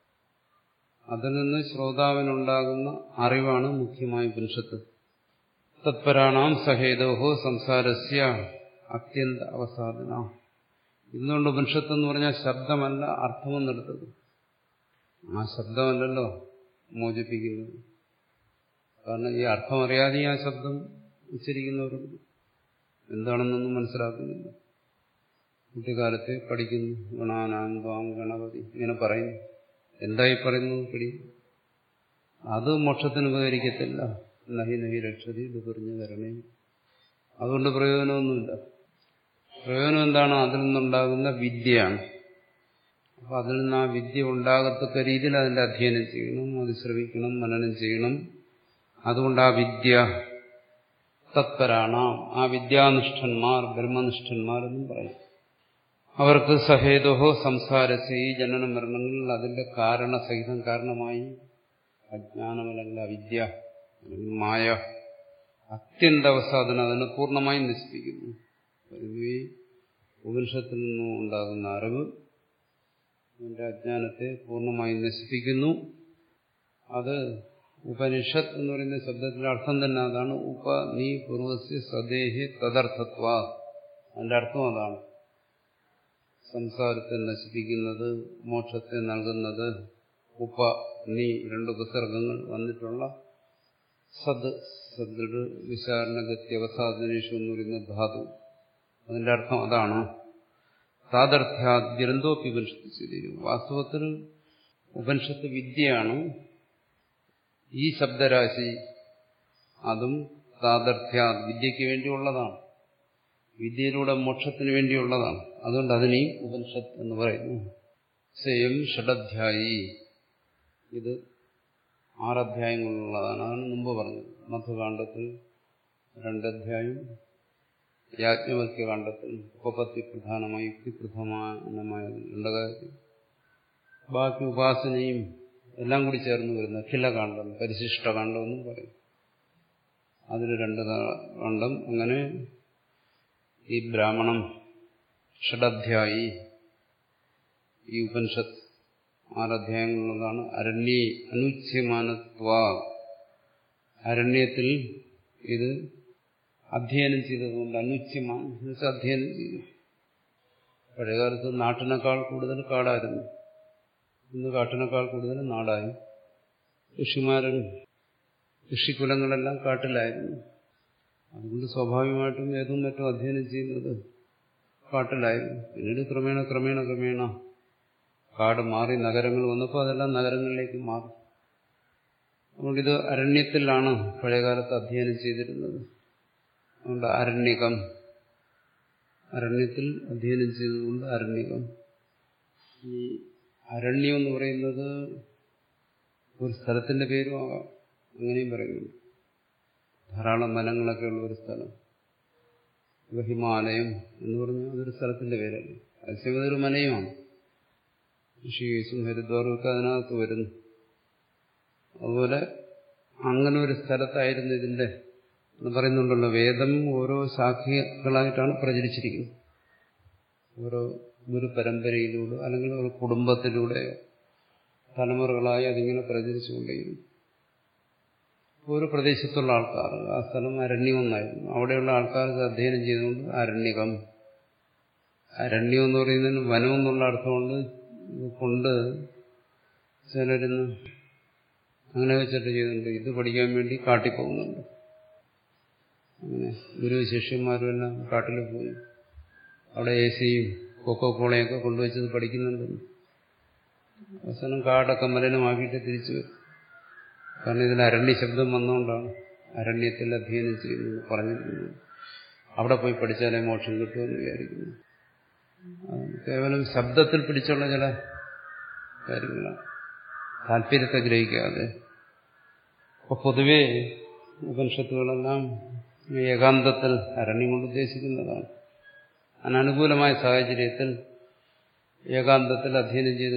അതിൽ നിന്ന് ശ്രോതാവിനുണ്ടാകുന്ന അറിവാണ് മുഖ്യമായ ഉപനിഷത്ത് തത്പരാണാം സഹേതോഹോ സംസാരസ്യ അത്യന്ത അവസാദന ഇന്നുകൊണ്ട് ഉപനിഷത്ത് എന്ന് പറഞ്ഞാൽ ശബ്ദമല്ല അർത്ഥമെന്നെടുത്തത് ആ ശബ്ദമല്ലല്ലോ മോചിപ്പിക്കുന്നത് കാരണം ഈ അർത്ഥം അറിയാതെ ആ ശബ്ദം ഉച്ചരിക്കുന്നവരുണ്ട് എന്താണെന്നൊന്നും മനസ്സിലാക്കുന്നില്ല കുട്ടിക്കാലത്തെ പഠിക്കുന്നു ഗണാനാന്താം ഗണപതി ഇങ്ങനെ പറയുന്നു എന്തായി പറയുന്നത് പിടി അത് മോക്ഷത്തിന് ഉപകരിക്കത്തില്ല നഹി നഹി രക്ഷതി ഇത് പറഞ്ഞു തരണേ അതുകൊണ്ട് പ്രയോജനമൊന്നുമില്ല പ്രയോജനം എന്താണ് അതിൽ നിന്നുണ്ടാകുന്ന വിദ്യയാണ് അപ്പൊ അതിൽ നിന്ന് ആ വിദ്യ ഉണ്ടാകത്തക്ക രീതിയിൽ അതിന്റെ അധ്യയനം ചെയ്യണം അത് ശ്രവിക്കണം മനനം ചെയ്യണം അതുകൊണ്ട് ആ വിദ്യ തത്പരാണ് ആ വിദ്യാനിഷ്ഠന്മാർ ബ്രഹ്മനിഷ്ഠന്മാർ എന്നും പറയും അവർക്ക് സഹേതുഹോ സംസാരസ് ഈ ജനന മരണങ്ങളിൽ അതിന്റെ കാരണസഹിതം കാരണമായി അജ്ഞാനം അല്ലെങ്കിൽ അവിദ്യ അല്ലെങ്കിൽ മായ അത്യന്തവസാധന അതിനെ പൂർണ്ണമായും നശിപ്പിക്കുന്നു ഈ ഉപനിഷത്തിൽ നിന്നും ഉണ്ടാകുന്ന അറിവ് അതിന്റെ അജ്ഞാനത്തെ പൂർണ്ണമായും നശിപ്പിക്കുന്നു അത് ഉപനിഷത്ത് എന്ന് പറയുന്ന ശബ്ദത്തിന്റെ അർത്ഥം തന്നെ അതാണ് ഉപ നീ പൂർവസ്യ സദേഹി തദർത്ഥത്വ അതിന്റെ അർത്ഥം അതാണ് സംസാരത്തെ നശിപ്പിക്കുന്നത് മോക്ഷത്തെ നൽകുന്നത് ഉപ നീ രണ്ട് ഉപസർഗങ്ങൾ വന്നിട്ടുള്ള സദ് സദ് വിശാരണഗതി അവസാദനേഷു എന്ന് പറയുന്ന ധാതു അതിന്റെ അർത്ഥം അതാണ് താതർത്ഥ്യാദ്യന്തോപ്പി ഉപനിഷത്ത് ശരിയും വാസ്തവത്തിൽ ഉപനിഷത്ത് വിദ്യയാണ് ഈ ശബ്ദരാശി അതും താതർത്ഥ്യ വിദ്യയ്ക്ക് വേണ്ടിയുള്ളതാണ് വിദ്യയിലൂടെ മോക്ഷത്തിന് വേണ്ടിയുള്ളതാണ് അതുകൊണ്ട് അതിനെ ഉപനിഷത്ത് എന്ന് പറയുന്നു സ്വയം ഷഡധ്യായി ഇത് ആറധ്യായങ്ങളുള്ളതാണ് അതാണ് മുമ്പ് പറഞ്ഞത് മധുകാണ്ഡത്തിൽ രണ്ടധ്യായം യാജ്ഞവൽക്യകാണ്ഡത്തിൽ ഉപപത്തി പ്രധാനമായി യുക്തിപ്രധാനമായ രണ്ടകാര്യം ബാക്കി ഉപാസനയും എല്ലാം കൂടി ചേർന്ന് വരുന്ന അഖിലകാന്ഡം പരിശിഷ്ടകാന്ഡം എന്നും പറയും അതിന് രണ്ട് കാണ്ഡം അങ്ങനെ ഈ ബ്രാഹ്മണം ഷഡധ്യായി ഈ ഉപനിഷത്ത് ആറധ്യായങ്ങളുള്ളതാണ് അരണ്യ അനുച്യമാനത്വ അരണ്യത്തിൽ ഇത് അധ്യയനം ചെയ്തതുകൊണ്ട് അനുച്യമാണ് എന്നുവെച്ചാൽ അധ്യയനം ചെയ്തു പഴയകാലത്ത് നാട്ടിനേക്കാൾ കൂടുതൽ കാടായിരുന്നു ഇന്ന് കാട്ടിനേക്കാൾ കൂടുതൽ നാടായി ഋഷിമാരും ഋഷികുലങ്ങളെല്ലാം കാട്ടിലായിരുന്നു അതുകൊണ്ട് സ്വാഭാവികമായിട്ടും ഏതും മറ്റും അധ്യയനം ചെയ്യുന്നത് കാട്ടിലായിരുന്നു പിന്നീട് ക്രമേണ ക്രമേണ ക്രമേണ കാട് മാറി നഗരങ്ങൾ വന്നപ്പോൾ അതെല്ലാം നഗരങ്ങളിലേക്ക് മാറി അതുകൊണ്ടിത് അരണ്യത്തിലാണ് പഴയകാലത്ത് അധ്യയനം ചെയ്തിരുന്നത് അതുകൊണ്ട് അരണ്യകം അരണ്യത്തിൽ അധ്യയനം ചെയ്തതുകൊണ്ട് അരണ്യകം ഈ അരണ്യം എന്ന് പറയുന്നത് ഒരു സ്ഥലത്തിന്റെ പേരും ആകാം അങ്ങനെയും പറയുന്നുണ്ട് ധാരാളം വനങ്ങളൊക്കെ ഉള്ള ഒരു സ്ഥലം ഇപ്പൊ ഹിമാലയം എന്ന് പറഞ്ഞാൽ അതൊരു സ്ഥലത്തിന്റെ പേരല്ലേ അത്യം ഒരു മലയുമാണ് ഋഷികേശും ഹരിദ്വാറും ഒക്കെ അതിനകത്ത് വരുന്നു അതുപോലെ അങ്ങനെ ഒരു സ്ഥലത്തായിരുന്നു ഇതിന്റെ എന്ന് പറയുന്നുണ്ടല്ലോ വേദം ഓരോ ശാഖകളായിട്ടാണ് പ്രചരിച്ചിരിക്കുന്നത് ഓരോ ഗുരു പരമ്പരയിലൂടെ അല്ലെങ്കിൽ ഒരു കുടുംബത്തിലൂടെ തലമുറകളായി അതിങ്ങനെ പ്രചരിച്ചുകൊണ്ടേയിരുന്നു ഒരു പ്രദേശത്തുള്ള ആൾക്കാർ ആ സ്ഥലം അരണ്യമെന്നായിരുന്നു അവിടെയുള്ള ആൾക്കാർ ഇത് അധ്യയനം ചെയ്തുകൊണ്ട് അരണ്യകം അരണ്യം എന്ന് പറയുന്നതിന് വനം എന്നുള്ള അർത്ഥമുണ്ട് കൊണ്ട് ചിലരിന്ന് അങ്ങനെ വെച്ചിട്ട് ചെയ്യുന്നുണ്ട് ഇത് പഠിക്കാൻ വേണ്ടി കാട്ടിൽ പോകുന്നുണ്ട് അങ്ങനെ ഗുരു ശിഷ്യന്മാരും എല്ലാം കാട്ടിൽ പോയി അവിടെ എ സിയും കൊക്കോ കോളയൊക്കെ കൊണ്ടുവച്ചത് പഠിക്കുന്നുണ്ട് അവസാനം കാടൊക്കെ മലിനമാക്കിയിട്ട് തിരിച്ചു വരും കാരണം ഇതിൽ അരണ്യ ശബ്ദം വന്നുകൊണ്ടാണ് അരണ്യത്തിൽ അധ്യയനം ചെയ്യുന്നത് പറഞ്ഞിരുന്നത് അവിടെ പോയി പഠിച്ചാലേ മോക്ഷം കിട്ടുമെന്ന് വിചാരിക്കുന്നു കേവലം ശബ്ദത്തിൽ പിടിച്ചുള്ള ചില കാര്യങ്ങളാണ് താല്പര്യത്തെ ഗ്രഹിക്കാതെ അപ്പൊ പൊതുവേ ഉപനിഷത്തുകളെല്ലാം ഏകാന്തത്തിൽ അരണ്യം കൊണ്ട് ഉദ്ദേശിക്കുന്നതാണ് അനനുകൂലമായ സാഹചര്യത്തിൽ ഏകാന്തത്തിൽ അധ്യയനം ചെയ്ത്